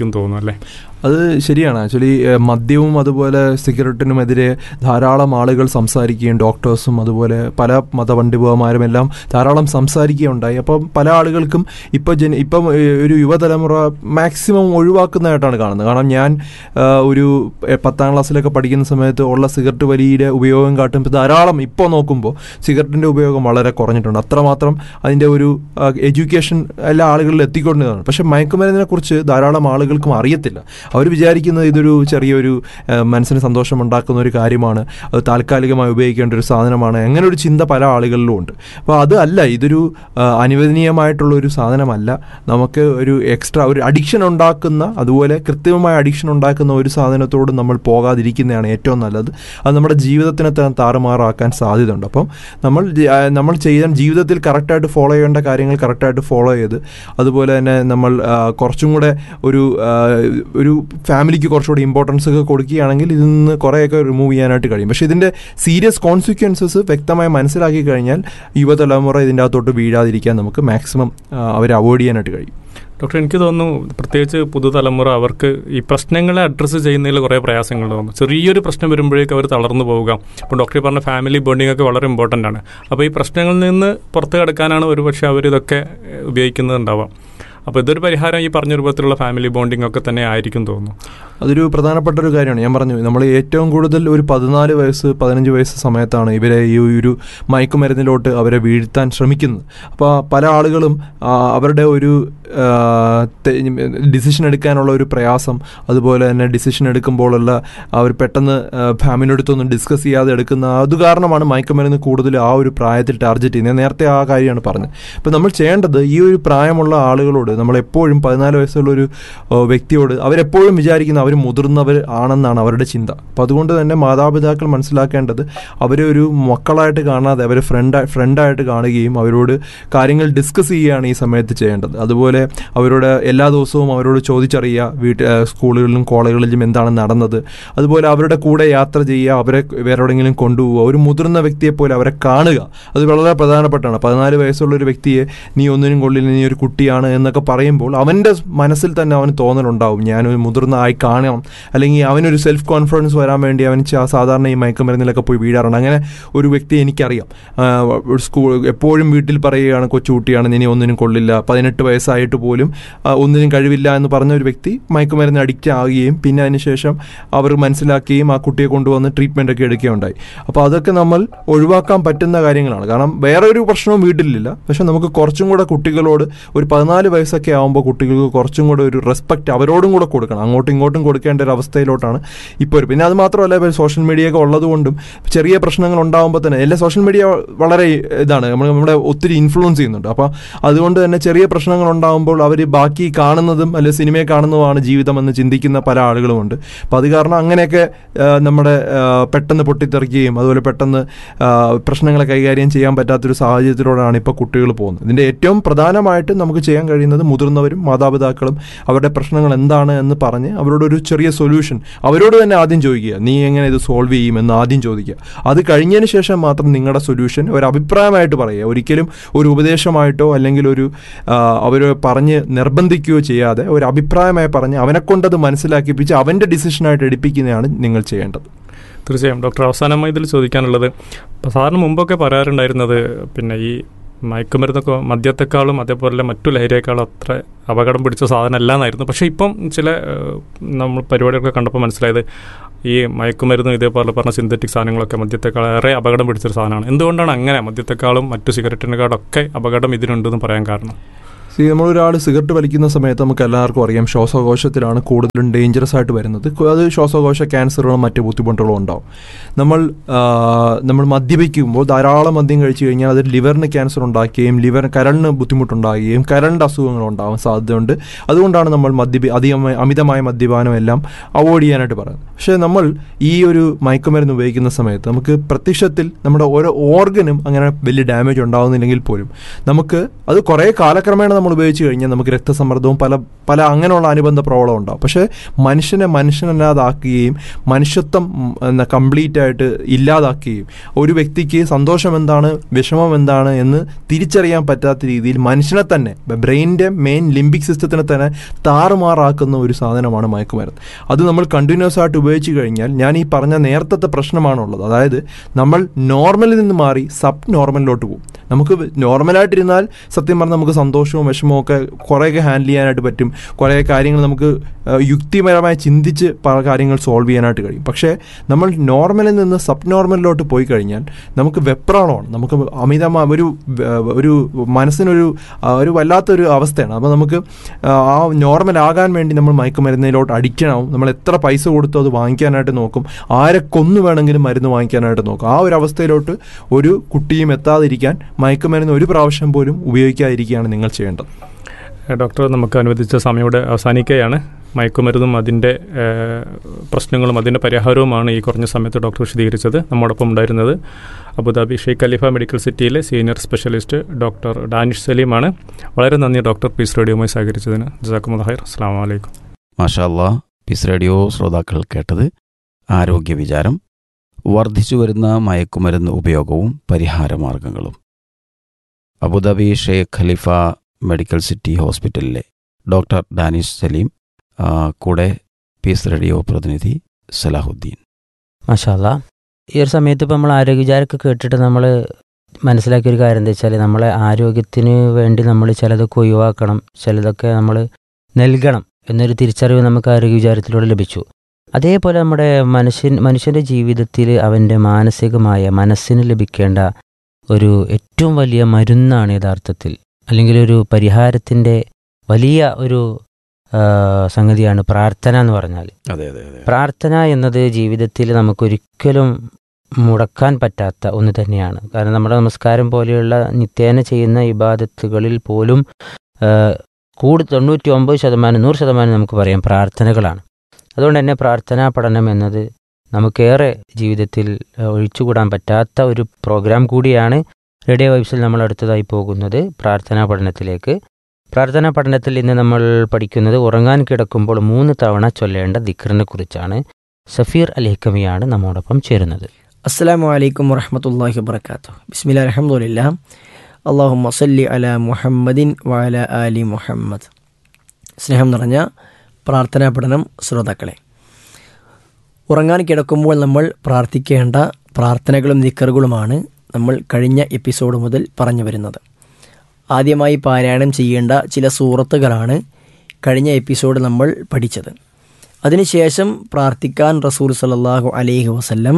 ആയിരിക്കും തോന്നുന്നു അല്ലേ അത് ശരിയാണ് ആക്ച്വലി മദ്യവും അതുപോലെ സിഗരറ്റിനുമെതിരെ ധാരാളം ആളുകൾ സംസാരിക്കുകയും ഡോക്ടേഴ്സും അതുപോലെ പല മതപണ്ഡിതന്മാരും എല്ലാം ധാരാളം സംസാരിക്കുകയുണ്ടായി അപ്പം പല ആളുകൾക്കും ഇപ്പോൾ ജന ഇപ്പം ഏഹ്, ഒരു യുവതലമുറ മാക്സിമം ഒഴിവാക്കുന്നതായിട്ടാണ് കാണുന്നത് കാരണം ഞാൻ ആ, ഒരു എ, പത്താം ക്ലാസ്സിലൊക്കെ പഠിക്കുന്ന സമയത്ത് ഉള്ള സിഗരറ്റ് വലിയുടെ ഉപയോഗം കാട്ടും ഇപ്പം ധാരാളം ഇപ്പോൾ നോക്കുമ്പോൾ സിഗരറ്റിൻ്റെ ഉപയോഗം വളരെ കുറഞ്ഞിട്ടുണ്ട് അത്രമാത്രം അതിൻ്റെ ഒരു എഡ്യൂക്കേഷൻ എല്ലാ ആളുകളിൽ എത്തിക്കൊണ്ടതാണ് പക്ഷേ മയക്കുമരുന്നിനെ കുറിച്ച് ധാരാളം ആളുകൾക്കും അറിയത്തില്ല അവർ വിചാരിക്കുന്നത് ഇതൊരു ചെറിയൊരു ആ, മനസ്സിന് സന്തോഷം ഉണ്ടാക്കുന്ന ഒരു കാര്യമാണ് അത് താൽക്കാലികമായി ഉപയോഗിക്കേണ്ട ഒരു സാധനമാണ് അങ്ങനെ ഒരു ചിന്ത പല ആളുകളിലും ഉണ്ട് അപ്പോൾ അത് അല്ല ഇതൊരു ആ, അനുവദനീയമായിട്ടുള്ള ഒരു സാധനമല്ല നമുക്ക് ഒരു എക്സ്ട്രാ ഒരു അഡിക്ഷൻ ഉണ്ടാക്കുന്ന അതുപോലെ കൃത്യമായ അഡിക്ഷൻ ഉണ്ടാക്കുന്ന ഒരു സാധനത്തോട് നമ്മൾ പോകാതിരിക്കുന്നതാണ് ഏറ്റവും നല്ലത് അത് നമ്മുടെ ജീവിതത്തിനെ തന്നെ താറുമാറാക്കാൻ സാധ്യതയുണ്ട് അപ്പം നമ്മൾ ജി- ആ, നമ്മൾ ചെയ്യാൻ ജീവിതത്തിൽ കറക്റ്റായിട്ട് ഫോളോ ചെയ്യേണ്ട കാര്യങ്ങൾ കറക്റ്റായിട്ട് ഫോളോ ചെയ്ത് അതുപോലെ തന്നെ നമ്മൾ ആ, കുറച്ചും കൂടെ ഒരു ആ, ഒരു ഫാമിലിക്ക് കുറച്ചുകൂടി ഇമ്പോർട്ടൻസ് ഒക്കെ കൊടുക്കുകയാണെങ്കിൽ ഇതിൽ നിന്ന് കുറേയൊക്കെ റിമൂവ് ചെയ്യാനായിട്ട് കഴിയും പക്ഷേ ഇതിൻ്റെ സീരിയസ് കോൺസിക്വൻസസ് വ്യക്തമായി മനസ്സിലാക്കി കഴിഞ്ഞാൽ യുവതലമുറ ഇതിൻ്റെ അകത്തോട്ട് വീഴാതിരിക്കാൻ നമുക്ക് മാക്സിമം അവരെ അവോയ്ഡ് ചെയ്യാനായിട്ട് കഴിയും ഡോക്ടർ എനിക്ക് തോന്നുന്നു പ്രത്യേകിച്ച് പുതുതലമുറ അവർക്ക് ഈ പ്രശ്നങ്ങളെ അഡ്രസ്സ് ചെയ്യുന്നതിൽ കുറേ പ്രയാസങ്ങൾ തോന്നുന്നു ചെറിയൊരു പ്രശ്നം വരുമ്പോഴേക്കും അവർ തളർന്നു പോവുക ഇപ്പോൾ ഡോക്ടർ പറഞ്ഞ ഫാമിലി ബോണ്ടിങ് ഒക്കെ വളരെ ഇമ്പോർട്ടൻ്റ് ആണ് അപ്പോൾ ഈ പ്രശ്നങ്ങളിൽ നിന്ന് പുറത്ത് കിടക്കാനാണ് ഒരുപക്ഷെ അവർ ഇതൊക്കെ ഏഹ്, ഉപയോഗിക്കുന്നുണ്ടാവാം അപ്പോൾ ഇതൊരു പരിഹാരം ഈ പറഞ്ഞ രൂപത്തിലുള്ള ഫാമിലി ബോണ്ടിങ് ഒക്കെ തന്നെ ആയിരിക്കും തോന്നുന്നു അതൊരു പ്രധാനപ്പെട്ട ഒരു കാര്യമാണ് ഞാൻ പറഞ്ഞു നമ്മൾ ഏറ്റവും കൂടുതൽ ഒരു പതിനാല് വയസ്സ് പതിനഞ്ച് വയസ്സ് സമയത്താണ് ഇവരെ ഈ ഒരു മയക്കുമരുന്നിലോട്ട് അവരെ വീഴ്ത്താൻ ശ്രമിക്കുന്നത് അപ്പോൾ പല ആളുകളും ആ, അവരുടെ ഒരു ഡിസിഷൻ എടുക്കാനുള്ള ഒരു പ്രയാസം അതുപോലെ തന്നെ ഡിസിഷൻ എടുക്കുമ്പോഴുള്ള അവർ പെട്ടെന്ന് ഫാമിലിയോടത്തൊന്നും ഡിസ്കസ് ചെയ്യാതെ എടുക്കുന്ന അത് കാരണമാണ് മയക്കുമരുന്ന് കൂടുതൽ ആ ഒരു പ്രായത്തിൽ ടാർഗറ്റ് ചെയ്യുന്നത് ഞാൻ നേരത്തെ ആ കാര്യമാണ് പറഞ്ഞത് അപ്പോൾ നമ്മൾ ചെയ്യേണ്ടത് ഈ ഒരു പ്രായമുള്ള ആളുകളോട് നമ്മൾ എപ്പോഴും പതിനാല് വയസ്സുള്ള ഒരു ആ, വ്യക്തിയോട് അവരെപ്പോഴും വിചാരിക്കുന്ന അവർ മുതിർന്നവർ ആണെന്നാണ് അവരുടെ ചിന്ത അപ്പോൾ അതുകൊണ്ട് തന്നെ മാതാപിതാക്കൾ മനസ്സിലാക്കേണ്ടത് അവരെ ഒരു മക്കളായിട്ട് കാണാതെ അവരെ ഫ്രണ്ട് ഫ്രണ്ടായിട്ട് കാണുകയും അവരോട് കാര്യങ്ങൾ ഡിസ്കസ് ചെയ്യുകയാണ് ഈ സമയത്ത് ചെയ്യേണ്ടത് അതുപോലെ അവരോട് എല്ലാ ദിവസവും അവരോട് ചോദിച്ചറിയുക വീട്ടിൽ സ്കൂളുകളിലും കോളേജുകളിലും എന്താണ് നടന്നത് അതുപോലെ അവരുടെ കൂടെ യാത്ര ചെയ്യുക അവരെ വേറെ എവിടെയെങ്കിലും കൊണ്ടുപോവുക ഒരു മുതിർന്ന വ്യക്തിയെ പോലെ അവരെ കാണുക അത് വളരെ പ്രധാനപ്പെട്ടാണ് പതിനാല് വയസ്സുള്ള ഒരു വ്യക്തിയെ നീ ഒന്നിനും കൊള്ളില്ല നീ ഒരു കുട്ടിയാണ് എന്നൊക്കെ പറയുമ്പോൾ അവൻ്റെ മനസ്സിൽ തന്നെ അവന് തോന്നലുണ്ടാവും ഞാനൊരു മുതിർന്ന ആയി കാണണം അല്ലെങ്കിൽ അവനൊരു സെൽഫ് കോൺഫിഡൻസ് വരാൻ വേണ്ടി അവൻ ച- സാധാരണ ഈ മയക്കുമരുന്നിലൊക്കെ പോയി വീഴാറുണ്ട് അങ്ങനെ ഒരു വ്യക്തി എനിക്കറിയാം ആ, ഒരു സ്കൂൾ എപ്പോഴും വീട്ടിൽ പറയുകയാണ് കൊച്ചുകുട്ടിയാണ് ഇനി ഒന്നിനും കൊള്ളില്ല പതിനെട്ട് വയസ്സായിട്ട് പോലും ആ, ഒന്നിനും കഴിവില്ല എന്ന് പറഞ്ഞ ഒരു വ്യക്തി മയക്കുമരുന്ന് അഡിക്റ്റ് ആവുകയും പിന്നെ അതിനുശേഷം അവർ മനസ്സിലാക്കുകയും ആ കുട്ടിയെ കൊണ്ടുവന്ന് ട്രീറ്റ്മെൻ്റ് ഒക്കെ എടുക്കുകയുണ്ടായി അപ്പോൾ അതൊക്കെ നമ്മൾ ഒഴിവാക്കാൻ പറ്റുന്ന കാര്യങ്ങളാണ് കാരണം വേറെ ഒരു പ്രശ്നവും വീട്ടിലില്ല പക്ഷെ നമുക്ക് കുറച്ചും കൂടെ കുട്ടികളോട് ഒരു പതിനാല് വയസ്സൊക്കെ ആകുമ്പോൾ കുട്ടികൾക്ക് കുറച്ചും കൂടെ ഒരു റെസ്പെക്റ്റ് അവരോടും കൂടെ കൊടുക്കണം അങ്ങോട്ടും ഇങ്ങോട്ടും കൊടുക്കേണ്ട ഒരു അവസ്ഥയിലോട്ടാണ് ഇപ്പോൾ ഒരു പിന്നെ അത് മാത്രമല്ല ഇപ്പോൾ സോഷ്യൽ മീഡിയ ഒക്കെ ഉള്ളതുകൊണ്ടും ചെറിയ പ്രശ്നങ്ങൾ ഉണ്ടാകുമ്പോൾ തന്നെ എല്ലാ സോഷ്യൽ മീഡിയ വളരെ ഇതാണ് നമ്മൾ നമ്മുടെ ഒത്തിരി ഇൻഫ്ലുവൻസ് ചെയ്യുന്നുണ്ട് അപ്പോൾ അതുകൊണ്ട് തന്നെ ചെറിയ പ്രശ്നങ്ങൾ ഉണ്ടാകുമ്പോൾ അവർ ബാക്കി കാണുന്നതും അല്ലെങ്കിൽ സിനിമയെ കാണുന്നതുമാണ് ജീവിതമെന്ന് ചിന്തിക്കുന്ന പല ആളുകളുമുണ്ട് അപ്പോൾ അത് കാരണം അങ്ങനെയൊക്കെ ആ, നമ്മുടെ ആ, പെട്ടെന്ന് പൊട്ടിത്തെറിക്കുകയും അതുപോലെ പെട്ടെന്ന് ആ, പ്രശ്നങ്ങളെ കൈകാര്യം ചെയ്യാൻ പറ്റാത്തൊരു സാഹചര്യത്തിലൂടെയാണ് ഇപ്പോൾ കുട്ടികൾ പോകുന്നത് ഇതിൻ്റെ ഏറ്റവും പ്രധാനമായിട്ടും നമുക്ക് ചെയ്യാൻ കഴിയുന്നത് മുതിർന്നവരും മാതാപിതാക്കളും അവരുടെ പ്രശ്നങ്ങൾ എന്താണ് എന്ന് പറഞ്ഞ് അവരോട് ഒരു ചെറിയ സൊല്യൂഷൻ അവരോട് തന്നെ ആദ്യം ചോദിക്കുക നീ എങ്ങനെ ഇത് സോൾവ് ചെയ്യും എന്ന് ആദ്യം ചോദിക്കുക അത് കഴിഞ്ഞതിന് ശേഷം മാത്രം നിങ്ങളുടെ സൊല്യൂഷൻ ഒരു അഭിപ്രായമായിട്ട് പറയുക ഒരിക്കലും ഒരു ഉപദേശമായിട്ടോ അല്ലെങ്കിൽ ഒരു അവർ പറഞ്ഞ് നിർബന്ധിക്കുകയോ ചെയ്യാതെ ഒരു അഭിപ്രായമായി പറഞ്ഞ് അവനെക്കൊണ്ടത് മനസ്സിലാക്കിപ്പിച്ച് അവൻ്റെ ഡിസിഷനായിട്ട് എടുപ്പിക്കുന്നതാണ് നിങ്ങൾ ചെയ്യേണ്ടത് തീർച്ചയായും ഡോക്ടർ അവസാനമായി ഇതിൽ ചോദിക്കാനുള്ളത് ഇപ്പോൾ സാറിന് മുമ്പൊക്കെ പറയാറുണ്ടായിരുന്നത് പിന്നെ ഈ മയക്കുമരുന്നൊക്കെ മദ്യത്തെക്കാളും അതേപോലെ മറ്റു ലഹരിയേക്കാളും അത്ര അപകടം പിടിച്ച സാധനമല്ല എന്നായിരുന്നു പക്ഷേ ഇപ്പം ചില ഏഹ്, നമ്മൾ പരിപാടികളൊക്കെ കണ്ടപ്പോൾ മനസ്സിലായത് ഈ മയക്കുമരുന്നും ഇതേപോലെ പറഞ്ഞ സിന്തറ്റിക് സാധനങ്ങളൊക്കെ മദ്യത്തെക്കാൾ ഏറെ അപകടം പിടിച്ചൊരു സാധനമാണ് എന്തുകൊണ്ടാണ് അങ്ങനെ മദ്യത്തെക്കാളും മറ്റു സിഗരറ്റിനെക്കാളും ഒക്കെ അപകടം ഇതിനുണ്ടെന്ന് പറയാൻ കാരണം സി നമ്മളൊരാൾ സിഗരറ്റ് വലിക്കുന്ന സമയത്ത് നമുക്ക് എല്ലാവർക്കും അറിയാം ശ്വാസകോശത്തിലാണ് കൂടുതലും ഡേഞ്ചറസ് ആയിട്ട് വരുന്നത് കു- അത് ശ്വാസകോശ ക്യാൻസറുകളും മറ്റ് ബുദ്ധിമുട്ടുകളും ഉണ്ടാവും നമ്മൾ ആ, നമ്മൾ മദ്യപിക്കുമ്പോൾ ധാരാളം മദ്യം കഴിച്ചു കഴിഞ്ഞാൽ അത് ലിവറിന് ക്യാൻസർ ഉണ്ടാക്കുകയും ലിവർ കരളിന് ബുദ്ധിമുട്ടുണ്ടാകുകയും കരളിൻ്റെ അസുഖങ്ങൾ ഉണ്ടാവാൻ സാധ്യതയുണ്ട് അതുകൊണ്ടാണ് നമ്മൾ മദ്യപി അധികമായി അമിതമായ മദ്യപാനം എല്ലാം അവോയ്ഡ് ചെയ്യാനായിട്ട് പറയുന്നത് പക്ഷേ നമ്മൾ ഈ ഒരു മയക്കുമരുന്ന് ഉപയോഗിക്കുന്ന സമയത്ത് നമുക്ക് പ്രത്യക്ഷത്തിൽ നമ്മുടെ ഓരോ ഓർഗനും അങ്ങനെ വലിയ ഡാമേജ് ഉണ്ടാകുന്നില്ലെങ്കിൽ പോലും നമുക്ക് അത് കുറേ കാലക്രമേണ നമ്മൾ ഉപയോഗിച്ച് കഴിഞ്ഞാൽ നമുക്ക് രക്തസമ്മർദ്ദവും പല പല അങ്ങനെയുള്ള അനുബന്ധ പ്രോബ്ലം ഉണ്ടാവും പക്ഷേ മനുഷ്യനെ മനുഷ്യനല്ലാതാക്കുകയും മനുഷ്യത്വം എന്ന കംപ്ലീറ്റ് ആയിട്ട് ഇല്ലാതാക്കുകയും ഒരു വ്യക്തിക്ക് സന്തോഷം എന്താണ് വിഷമം എന്താണ് എന്ന് തിരിച്ചറിയാൻ പറ്റാത്ത രീതിയിൽ മനുഷ്യനെ തന്നെ ബ്രെയിനിൻ്റെ മെയിൻ ലിംബിക് സിസ്റ്റത്തിനെ തന്നെ താറുമാറാക്കുന്ന ഒരു സാധനമാണ് മയക്കുമരുന്ന് അത് നമ്മൾ കണ്ടിന്യൂസ് ആയിട്ട് ഉപയോഗിച്ച് കഴിഞ്ഞാൽ ഞാൻ ഈ പറഞ്ഞ നേരത്തെ പ്രശ്നമാണുള്ളത് അതായത് നമ്മൾ നോർമലിൽ നിന്ന് മാറി സബ് നോർമലിലോട്ട് പോകും നമുക്ക് നോർമലായിട്ടിരുന്നാൽ സത്യം പറഞ്ഞാൽ നമുക്ക് സന്തോഷവും വിഷമവും ഒക്കെ കുറേയൊക്കെ ഹാൻഡിൽ ചെയ്യാനായിട്ട് പറ്റും കുറേ കാര്യങ്ങൾ നമുക്ക് ആ, യുക്തിപരമായി ചിന്തിച്ച് പല കാര്യങ്ങൾ സോൾവ് ചെയ്യാനായിട്ട് കഴിയും പക്ഷേ നമ്മൾ നോർമലിൽ നിന്ന് സബ് നോർമലിലോട്ട് പോയി കഴിഞ്ഞാൽ നമുക്ക് വെപ്രാളമാണ് നമുക്ക് അമിതമായ ഒരു വ- ഒരു മനസ്സിനൊരു ആ, ഒരു വല്ലാത്തൊരു അവസ്ഥയാണ് അപ്പോൾ നമുക്ക് ആ, ആ നോർമൽ ആകാൻ വേണ്ടി നമ്മൾ മയക്കുമരുന്നിലോട്ട് അഡിക്റ്റനാവും നമ്മൾ എത്ര പൈസ കൊടുത്തു അത് വാങ്ങിക്കാനായിട്ട് നോക്കും ആരെ കൊന്നു വേണമെങ്കിലും മരുന്ന് വാങ്ങിക്കാനായിട്ട് നോക്കും ആ ഒരു അവസ്ഥയിലോട്ട് ഒരു കുട്ടിയും എത്താതിരിക്കാൻ മയക്കുമരുന്ന് ഒരു പ്രാവശ്യം പോലും ഉപയോഗിക്കാതിരിക്കുകയാണ് നിങ്ങൾ ചെയ്യേണ്ടത് ഏഹ് ഡോക്ടർ നമുക്ക് അനുവദിച്ച സമയം ഇവിടെ അവസാനിക്കുകയാണ് മയക്കുമരുന്നും അതിൻ്റെ ഏഹ്, പ്രശ്നങ്ങളും അതിൻ്റെ പരിഹാരവുമാണ് ഈ കുറഞ്ഞ സമയത്ത് ഡോക്ടർ വിശദീകരിച്ചത് നമ്മോടൊപ്പം ഉണ്ടായിരുന്നത് അബുദാബി ഷെയ്ഖ് ഖലീഫ മെഡിക്കൽ സിറ്റിയിലെ സീനിയർ സ്പെഷ്യലിസ്റ്റ് ഡോക്ടർ ഡാനിഷ് സലീമാണ് വളരെ നന്ദി ഡോക്ടർ പീസ് റേഡിയോയുമായി സഹകരിച്ചതിന് ജസാക്കുമുൽ ഹൈർ അസ്സാം വലൈക്കും മാഷാല്ല പീസ് റേഡിയോ ശ്രോതാക്കൾ കേട്ടത് ആരോഗ്യ വിചാരം വർദ്ധിച്ചു വരുന്ന മയക്കുമരുന്ന് ഉപയോഗവും പരിഹാരമാർഗങ്ങളും Abu Dhabi Sheikh Khalifa medical city ഹോസ്പിറ്റലിലെ ഡോക്ടർ ഡാനിഷ് സലീം ആ, കൂടെ പീസ് റേഡിയോ പ്രതിനിധി സലാഹുദ്ദീൻ മാഷാല്ല ഈ ഒരു സമയത്ത് ഇപ്പോൾ നമ്മൾ ആരോഗ്യവിചാരമൊക്കെ കേട്ടിട്ട് നമ്മൾ മനസ്സിലാക്കിയ ഒരു കാര്യം എന്താ വെച്ചാൽ നമ്മളെ ആരോഗ്യത്തിന് വേണ്ടി നമ്മൾ ചിലതൊക്കെ ഒഴിവാക്കണം ചിലതൊക്കെ നമ്മൾ നൽകണം എന്നൊരു തിരിച്ചറിവ് നമുക്ക് ആരോഗ്യവിചാരത്തിലൂടെ ലഭിച്ചു അതേപോലെ നമ്മുടെ മനുഷ്യൻ മനുഷ്യൻ്റെ ജീവിതത്തിൽ അവൻ്റെ മാനസികമായ മനസ്സിന് ലഭിക്കേണ്ട ഒരു ഏറ്റവും വലിയ മരുന്നാണ് യഥാർത്ഥത്തിൽ അല്ലെങ്കിൽ ഒരു പരിഹാരത്തിൻ്റെ വലിയ ഒരു ആ, സംഗതിയാണ് പ്രാർത്ഥന എന്ന് പറഞ്ഞാൽ അതെ അതെ അതെ പ്രാർത്ഥന എന്നത് ജീവിതത്തിൽ നമുക്കൊരിക്കലും മുടക്കാൻ പറ്റാത്ത ഒന്ന് തന്നെയാണ് കാരണം നമ്മുടെ നമസ്കാരം പോലെയുള്ള നിത്യേന ചെയ്യുന്ന ഇബാദത്തുകളിൽ പോലും ആ, കൂടി തൊണ്ണൂറ്റി ഒമ്പത് ശതമാനം നൂറ് ശതമാനം നമുക്ക് പറയാം പ്രാർത്ഥനകളാണ് അതുകൊണ്ട് തന്നെ പ്രാർത്ഥനാ പഠനം എന്നത് നമുക്കേറെ ജീവിതത്തിൽ ആ, ഒഴിച്ചുകൂടാൻ പറ്റാത്ത ഒരു പ്രോഗ്രാം കൂടിയാണ് റേഡിയോ വൈബ്സിൽ നമ്മൾ അടുത്തതായി പോകുന്നത് പ്രാർത്ഥനാ പഠനത്തിലേക്ക് പ്രാർത്ഥനാ പഠനത്തിൽ ഇന്ന് നമ്മൾ പഠിക്കുന്നത് ഉറങ്ങാൻ കിടക്കുമ്പോൾ മൂന്ന് തവണ ചൊല്ലേണ്ട ദിക്റിനെ കുറിച്ചാണ് സഫീർ അലിഹക്കമിയാണ് നമ്മോടൊപ്പം ചേരുന്നത് അസ്സാം വലൈക്കും വറഹമത്തല്ലാഹി വബർക്കാത്തു ബിസ്മില്ല അലഹമുല്ല അള്ളാഹു മസല്ലി അല മുഹമ്മദിൻ വഅല ആലി മുഹമ്മദ് സ്നേഹം നിറഞ്ഞ പ്രാർത്ഥനാ പഠനം ശ്രോതാക്കളെ ഉറങ്ങാൻ കിടക്കുമ്പോൾ നമ്മൾ പ്രാർത്ഥിക്കേണ്ട പ്രാർത്ഥനകളും നിക്കറുകളുമാണ് നമ്മൾ കഴിഞ്ഞ എപ്പിസോഡ് മുതൽ പറഞ്ഞു വരുന്നത് ആദ്യമായി പാരായണം ചെയ്യേണ്ട ചില സൂറത്തുകളാണ് കഴിഞ്ഞ എപ്പിസോഡ് നമ്മൾ പഠിച്ചത് അതിനുശേഷം പ്രാർത്ഥിക്കാൻ റസൂൽ സല്ലല്ലാഹു അലൈഹി വസല്ലം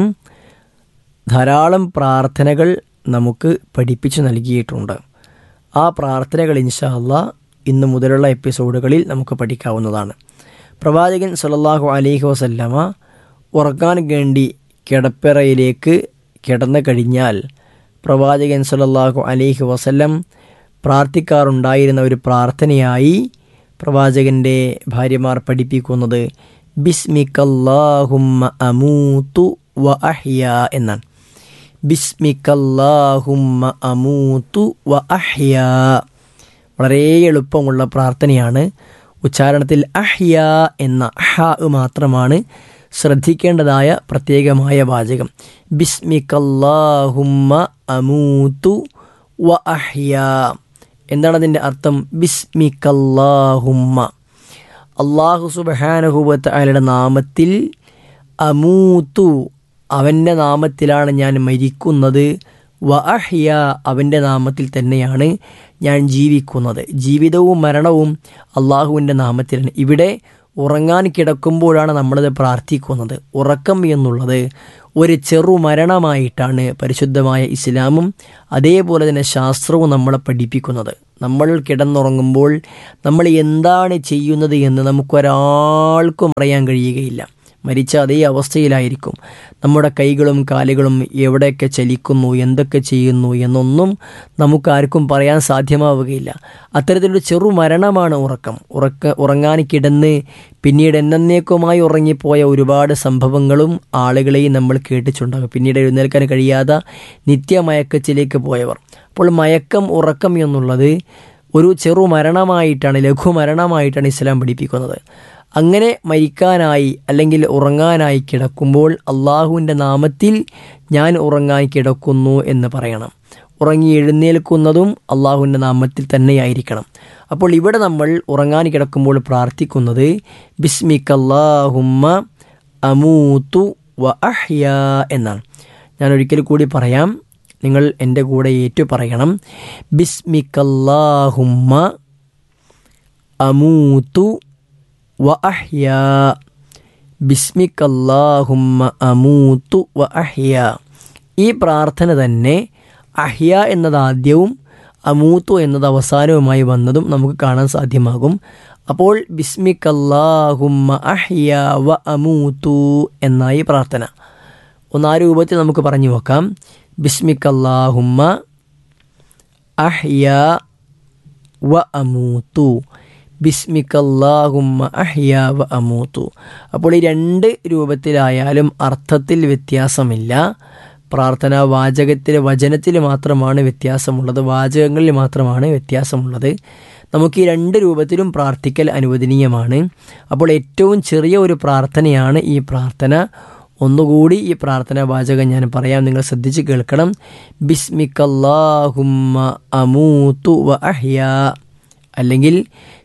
ധാരാളം പ്രാർത്ഥനകൾ നമുക്ക് പഠിപ്പിച്ചു നൽകിയിട്ടുണ്ട് ആ പ്രാർത്ഥനകൾ ഇൻഷാ അള്ളാ ഇന്ന് മുതലുള്ള എപ്പിസോഡുകളിൽ നമുക്ക് പഠിക്കാവുന്നതാണ് പ്രവാചകൻ സല്ലല്ലാഹു അലൈഹി വസല്ലമ ഉറക്കാൻ വേണ്ടി കിടപ്പറയിലേക്ക് കിടന്നു കഴിഞ്ഞാൽ പ്രവാചകൻ സല്ലല്ലാഹു അലൈഹി വസല്ലം പ്രാർത്ഥിക്കാറുണ്ടായിരുന്ന ഒരു പ്രാർത്ഥനയായി പ്രവാചകൻ്റെ ഭാര്യമാർ പഠിപ്പിക്കുന്നത് ബിസ്മിക്കല്ലാഹുമ്മ അമൂതു വ അഹ്യ എന്നാണ് ബിസ്മിക്കല്ലാഹുമ്മ അമൂതു വ അഹ്യ വളരെ എളുപ്പമുള്ള പ്രാർത്ഥനയാണ് ഉച്ചാരണത്തിൽ അഹ്യ എന്ന ഹ മാത്രമാണ് ശ്രദ്ധിക്കേണ്ടതായ പ്രത്യേകമായ വാചകം ബിസ്മിക്കല്ലാഹുമ്മ അമൂതു വ അഹ്യ എന്താണ് അതിൻ്റെ അർത്ഥം ബിസ്മിക്കല്ലാഹുമ്മ അള്ളാഹു സുബഹാനഹുബത്ത് അയാളുടെ നാമത്തിൽ അമൂത്തു അവൻ്റെ നാമത്തിലാണ് ഞാൻ മരിക്കുന്നത് വ അഹ്യ അവൻ്റെ നാമത്തിൽ തന്നെയാണ് ഞാൻ ജീവിക്കുന്നത് ജീവിതവും മരണവും അള്ളാഹുവിൻ്റെ നാമത്തിലാണ് ഇവിടെ ഉറങ്ങാൻ കിടക്കുമ്പോഴാണ് നമ്മളത് പ്രാർത്ഥിക്കുന്നത് ഉറക്കം എന്നുള്ളത് ഒരു ചെറു മരണമായിട്ടാണ് പരിശുദ്ധമായ ഇസ്ലാമും അതേപോലെ തന്നെ ശാസ്ത്രവും നമ്മളെ പഠിപ്പിക്കുന്നത് നമ്മൾ കിടന്നുറങ്ങുമ്പോൾ നമ്മൾ എന്താണ് ചെയ്യുന്നത് എന്ന് നമുക്കൊരാൾക്കും അറിയാൻ കഴിയുകയില്ല മരിച്ച അതേ അവസ്ഥയിലായിരിക്കും നമ്മുടെ കൈകളും കാലുകളും എവിടെയൊക്കെ ചലിക്കുന്നു എന്തൊക്കെ ചെയ്യുന്നു എന്നൊന്നും നമുക്കാർക്കും പറയാൻ സാധ്യമാവുകയില്ല അത്തരത്തിലൊരു ചെറു മരണമാണ് ഉറക്കം ഉറക്ക ഉറങ്ങാൻ കിടന്ന് പിന്നീട് എന്നേക്കുമായി ഉറങ്ങിപ്പോയ ഒരുപാട് സംഭവങ്ങളും ആളുകളെയും നമ്മൾ കേട്ടിട്ടുണ്ടാകും പിന്നീട് എഴുന്നേൽക്കാൻ കഴിയാതെ നിത്യമയക്കത്തിലേക്ക് പോയവർ അപ്പോൾ മയക്കം ഉറക്കം എന്നുള്ളത് ഒരു ചെറു മരണമായിട്ടാണ് ലഘു മരണമായിട്ടാണ് ഇസ്ലാം പഠിപ്പിക്കുന്നത് അങ്ങനെ മരിക്കാനായി അല്ലെങ്കിൽ ഉറങ്ങാനായി കിടക്കുമ്പോൾ അള്ളാഹുവിൻ്റെ നാമത്തിൽ ഞാൻ ഉറങ്ങാൻ കിടക്കുന്നു എന്ന് പറയണം ഉറങ്ങി എഴുന്നേൽക്കുന്നതും അള്ളാഹുവിൻ്റെ നാമത്തിൽ തന്നെയായിരിക്കണം അപ്പോൾ ഇവിടെ നമ്മൾ ഉറങ്ങാൻ കിടക്കുമ്പോൾ പ്രാർത്ഥിക്കുന്നത് ബിസ്മിക്കല്ലാഹുമ്മ അമൂത്തു വ അഹ്യ എന്നാണ് ഞാൻ ഒരിക്കൽ കൂടി പറയാം നിങ്ങൾ എൻ്റെ കൂടെ ഏറ്റു പറയണം ബിസ്മിക്കല്ലാഹുമ്മ അമൂത്തു വ അഹ്യ ബിസ്മിക്കല്ലാഹുമ്മ അമൂത്തു വ അഹ്യ ഈ പ്രാർത്ഥന തന്നെ അഹ്യ എന്നത് ആദ്യവും അമൂത്തു എന്നത് അവസാനവുമായി വന്നതും നമുക്ക് കാണാൻ സാധ്യമാകും അപ്പോൾ ബിസ്മിക്കല്ലാഹുമ്മ അഹ്യ വ അമൂത്തു എന്നായി പ്രാർത്ഥന ഒന്ന് ആ രൂപത്തിൽ നമുക്ക് പറഞ്ഞു നോക്കാം ബിസ്മിക്കല്ലാഹുമ്മ അഹ്യ വ അമൂത്തു ബിസ്മിക്കല്ലാഹുമ്മ അഹ്യ വ അമൂത്തു അപ്പോൾ ഈ രണ്ട് രൂപത്തിലായാലും അർത്ഥത്തിൽ വ്യത്യാസമില്ല പ്രാർത്ഥനാ വാചകത്തിലെ വചനത്തിൽ മാത്രമാണ് വ്യത്യാസമുള്ളത് വാചകങ്ങളിൽ മാത്രമാണ് വ്യത്യാസമുള്ളത് നമുക്ക് ഈ രണ്ട് രൂപത്തിലും പ്രാർത്ഥിക്കൽ അനുവദനീയമാണ് അപ്പോൾ ഏറ്റവും ചെറിയ ഒരു പ്രാർത്ഥനയാണ് ഈ പ്രാർത്ഥന ഒന്നുകൂടി ഈ പ്രാർത്ഥനാ വാചകം ഞാൻ പറയാം നിങ്ങൾ ശ്രദ്ധിച്ച് കേൾക്കണം ബിസ്മിക്കല്ലാഹുമ്മ അമൂത്തു വ അഹ്യ അല്ലെങ്കിൽ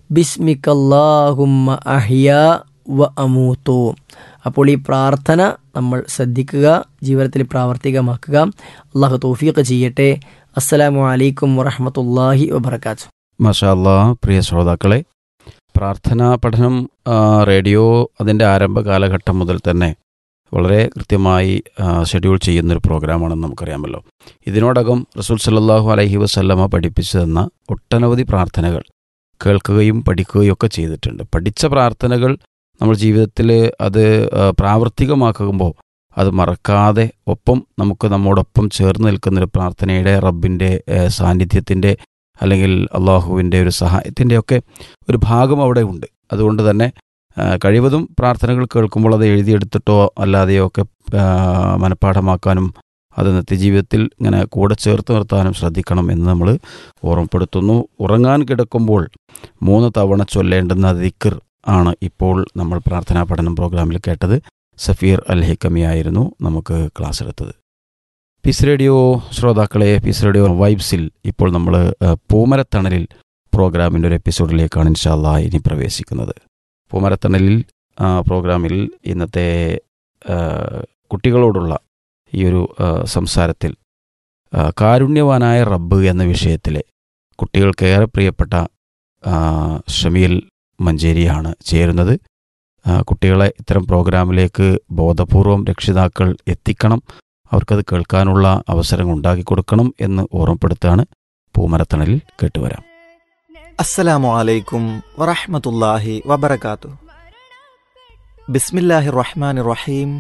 ബിസ്മിക്കല്ലാഹുമ്മ അഹ്യ വ അമൂത്തു അപ്പോൾ ഈ പ്രാർത്ഥന നമ്മൾ ശ്രദ്ധിക്കുക ജീവിതത്തിൽ പ്രാവർത്തികമാക്കുക അള്ളാഹു തൗഫീഖ് ചെയ്യട്ടെ അസ്സലാമു അലൈക്കും വറഹമത്തല്ലാഹി വബർക്കാത്തു മാഷാ അല്ലാ പ്രിയ ശ്രോതാക്കളെ പ്രാർത്ഥനാ പഠനം ആ, റേഡിയോ അതിൻ്റെ ആരംഭ കാലഘട്ടം മുതൽ തന്നെ വളരെ കൃത്യമായി ആ, ഷെഡ്യൂൾ ചെയ്യുന്നൊരു പ്രോഗ്രാമാണെന്ന് നമുക്കറിയാമല്ലോ ഇതിനോടകം റസൂൽ സല്ലല്ലാഹു അലൈഹി വസല്ലമ പഠിപ്പിച്ചു തന്ന ഒട്ടനവധി പ്രാർത്ഥനകൾ കേൾക്കുകയും പഠിക്കുകയും ഒക്കെ ചെയ്തിട്ടുണ്ട് പഠിച്ച പ്രാർത്ഥനകൾ നമ്മൾ ജീവിതത്തിൽ അത് ആ, പ്രാവർത്തികമാക്കുമ്പോൾ അത് മറക്കാതെ ഒപ്പം നമുക്ക് നമ്മോടൊപ്പം ചേർന്ന് നിൽക്കുന്നൊരു പ്രാർത്ഥനയുടെ റബ്ബിൻ്റെ സാന്നിധ്യത്തിൻ്റെ അല്ലെങ്കിൽ അള്ളാഹുവിൻ്റെ ഒരു സഹായത്തിൻ്റെ ഒക്കെ ഒരു ഭാഗം അവിടെ ഉണ്ട് അതുകൊണ്ട് തന്നെ ആ, കഴിവതും പ്രാർത്ഥനകൾ കേൾക്കുമ്പോൾ അത് എഴുതിയെടുത്തിട്ടോ അല്ലാതെയോ ഒക്കെ ആ, മനഃപ്പാഠമാക്കാനും അത് നിത്യജീവിതത്തിൽ ഇങ്ങനെ കൂടെ ചേർത്ത് നിർത്താനും ശ്രദ്ധിക്കണം എന്ന് നമ്മൾ ഓർമ്മപ്പെടുത്തുന്നു ഉറങ്ങാൻ കിടക്കുമ്പോൾ മൂന്ന് തവണ ചൊല്ലേണ്ടുന്ന ദിക്കർ ആണ് ഇപ്പോൾ നമ്മൾ പ്രാർത്ഥനാ പഠനം പ്രോഗ്രാമിൽ കേട്ടത് സഫീർ അൽ ഹിക്കമിയായിരുന്നു നമുക്ക് ക്ലാസ് എടുത്തത് പീസ് റേഡിയോ ശ്രോതാക്കളെ പീസ് റേഡിയോ വൈബ്സിൽ ഇപ്പോൾ നമ്മൾ പൂമരത്തണലിൽ പ്രോഗ്രാമിൻ്റെ ഒരു എപ്പിസോഡിലേക്കാണ് ഇൻഷാല്ല ഇനി പ്രവേശിക്കുന്നത് പൂമരത്തണലിൽ ആ, പ്രോഗ്രാമിൽ ഇന്നത്തെ ആ, കുട്ടികളോടുള്ള ഈ ഒരു ആ, സംസാരത്തിൽ ആ, കാരുണ്യവാനായ റബ്ബ് എന്ന വിഷയത്തിലെ കുട്ടികൾക്കേറെ പ്രിയപ്പെട്ട ആ, ഷമീൽ മഞ്ചേരിയാണ് ചേരുന്നത് ആ, കുട്ടികളെ ഇത്തരം പ്രോഗ്രാമിലേക്ക് ബോധപൂർവം രക്ഷിതാക്കൾ എത്തിക്കണം അവർക്കത് കേൾക്കാനുള്ള അവസരം ഉണ്ടാക്കി കൊടുക്കണം എന്ന് ഓർമ്മപ്പെടുത്താണ് പൂമരത്തണലിൽ കേട്ടുവരാം അസ്സലാമു അലൈക്കും വറഹ്മത്തുള്ളാഹി വബറകാത്തു ബിസ്മില്ലാഹി റഹ്മാനി റഹീം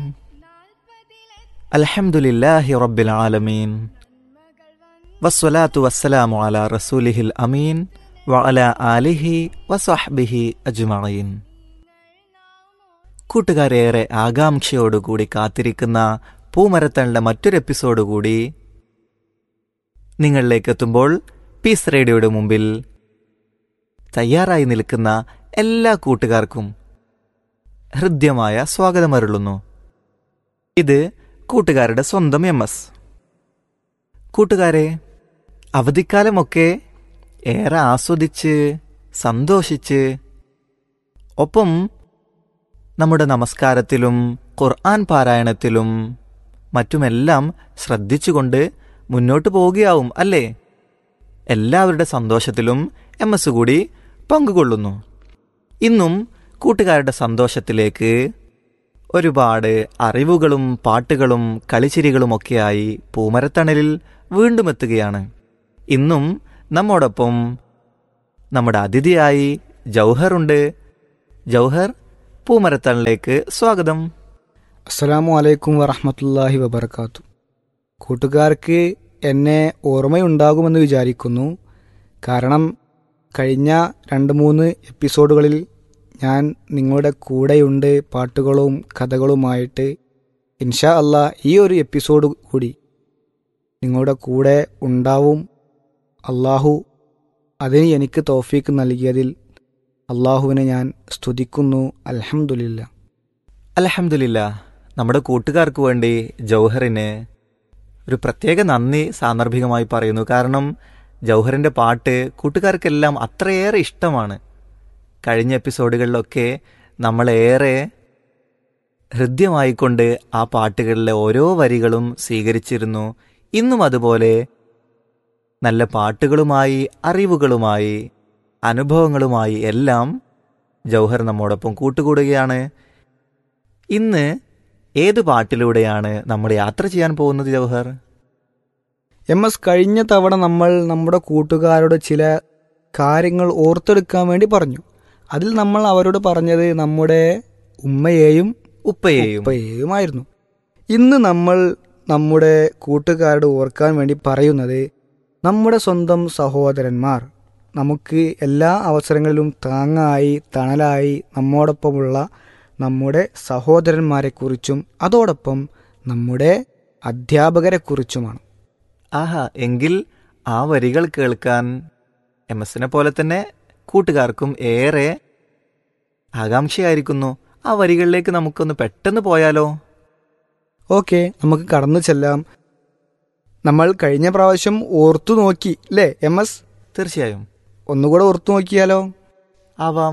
അൽഹംദുലില്ലാഹി റബ്ബിൽ ആലമീൻ വസ്സലാത്തു വസ്സലാമു അലാ റസൂലിഹിൽ അമീൻ വഅല ആലിഹി വസഹ്ബിഹി അജ്മഈൻ കൂട്ടുകാരേറെ ആകാംക്ഷയോടുകൂടി കാത്തിരിക്കുന്ന പൂമരത്തണിലെ മറ്റൊരു എപ്പിസോഡ് കൂടി നിങ്ങളിലേക്ക് എത്തുമ്പോൾ പീസ് റേഡിയോയുടെ മുമ്പിൽ തയ്യാറായി നിൽക്കുന്ന എല്ലാ കൂട്ടുകാർക്കും ഹൃദ്യമായ സ്വാഗതമരുളുന്നു ഇത് കൂട്ടുകാരുടെ സ്വന്തം എം എസ് കൂട്ടുകാരെ അവധിക്കാലമൊക്കെ ഏറെ ആസ്വദിച്ച് സന്തോഷിച്ച് ഒപ്പം നമ്മുടെ നമസ്കാരത്തിലും ഖുർആൻ പാരായണത്തിലും മറ്റുമെല്ലാം ശ്രദ്ധിച്ചുകൊണ്ട് മുന്നോട്ട് പോവുകയാവും അല്ലേ എല്ലാവരുടെ സന്തോഷത്തിലും എം എസ് കൂടി പങ്കുകൊള്ളുന്നു ഇന്നും കൂട്ടുകാരുടെ സന്തോഷത്തിലേക്ക് ഒരുപാട് അറിവുകളും പാട്ടുകളും കളിച്ചിരികളുമൊക്കെയായി പൂമരത്തണലിൽ വീണ്ടും എത്തുകയാണ് ഇന്നും നമ്മോടൊപ്പം നമ്മുടെ അതിഥിയായി ജൗഹറുണ്ട് ജൗഹർ പൂമരത്തണലിലേക്ക് സ്വാഗതം അസ്സലാമു അലൈക്കും വറഹമത്തല്ലാഹി വബർക്കാത്തു കൂട്ടുകാർക്ക് എന്നെ ഓർമ്മയുണ്ടാകുമെന്ന് വിചാരിക്കുന്നു കാരണം കഴിഞ്ഞ രണ്ട് മൂന്ന് എപ്പിസോഡുകളിൽ ഞാൻ നിങ്ങളുടെ കൂടെയുണ്ട് പാട്ടുകളും കഥകളുമായിട്ട് ഇൻഷാ അല്ലാ ഈ ഒരു എപ്പിസോഡ് കൂടി നിങ്ങളുടെ കൂടെ ഉണ്ടാവും അള്ളാഹു അതിന് എനിക്ക് തോഫീക്ക് നൽകിയതിൽ അള്ളാഹുവിനെ ഞാൻ സ്തുതിക്കുന്നു അൽഹംദുലില്ല അലഹമില്ല നമ്മുടെ കൂട്ടുകാർക്ക് വേണ്ടി ജൗഹറിന് ഒരു പ്രത്യേക നന്ദി സാന്ദർഭികമായി പറയുന്നു കാരണം ജൗഹറിൻ്റെ പാട്ട് കൂട്ടുകാർക്കെല്ലാം അത്രയേറെ ഇഷ്ടമാണ് കഴിഞ്ഞ എപ്പിസോഡുകളിലൊക്കെ നമ്മളേറെ ഹൃദ്യമായിക്കൊണ്ട് ആ പാട്ടുകളിലെ ഓരോ വരികളും സ്വീകരിച്ചിരുന്നു ഇന്നും അതുപോലെ നല്ല പാട്ടുകളുമായി അറിവുകളുമായി അനുഭവങ്ങളുമായി എല്ലാം ജൗഹർ നമ്മോടൊപ്പം കൂട്ടുകൂടുകയാണ് ഇന്ന് ഏത് പാട്ടിലൂടെയാണ് നമ്മൾ യാത്ര ചെയ്യാൻ പോകുന്നത് ജൗഹർ എം എസ് കഴിഞ്ഞ തവണ നമ്മൾ നമ്മുടെ കൂട്ടുകാരോട് ചില കാര്യങ്ങൾ ഓർത്തെടുക്കാൻ വേണ്ടി പറഞ്ഞു അതിൽ നമ്മൾ അവരോട് പറഞ്ഞത് നമ്മുടെ ഉമ്മയെയും ഉപ്പയെയും ഉപ്പയെയുമായിരുന്നു ഇന്ന് നമ്മൾ നമ്മുടെ കൂട്ടുകാരോട് ഓർക്കാൻ വേണ്ടി പറയുന്നത് നമ്മുടെ സ്വന്തം സഹോദരന്മാർ നമുക്ക് എല്ലാ അവസരങ്ങളിലും താങ്ങായി തണലായി നമ്മോടൊപ്പമുള്ള നമ്മുടെ സഹോദരന്മാരെക്കുറിച്ചും അതോടൊപ്പം നമ്മുടെ അധ്യാപകരെക്കുറിച്ചുമാണ് ആഹാ എങ്കിൽ ആ വരികൾ കേൾക്കാൻ എം എസിനെ പോലെ തന്നെ കൂട്ടുകാർക്കും ഏറെ ആകാംക്ഷയായിരിക്കുന്നു ആ വരികളിലേക്ക് നമുക്കൊന്ന് പെട്ടെന്ന് പോയാലോ ഓക്കെ നമുക്ക് കടന്നു ചെല്ലാം നമ്മൾ കഴിഞ്ഞ പ്രാവശ്യം ഓർത്തു നോക്കി അല്ലേ എം എസ് തീർച്ചയായും ഒന്നുകൂടെ ഓർത്തു നോക്കിയാലോ ആവാം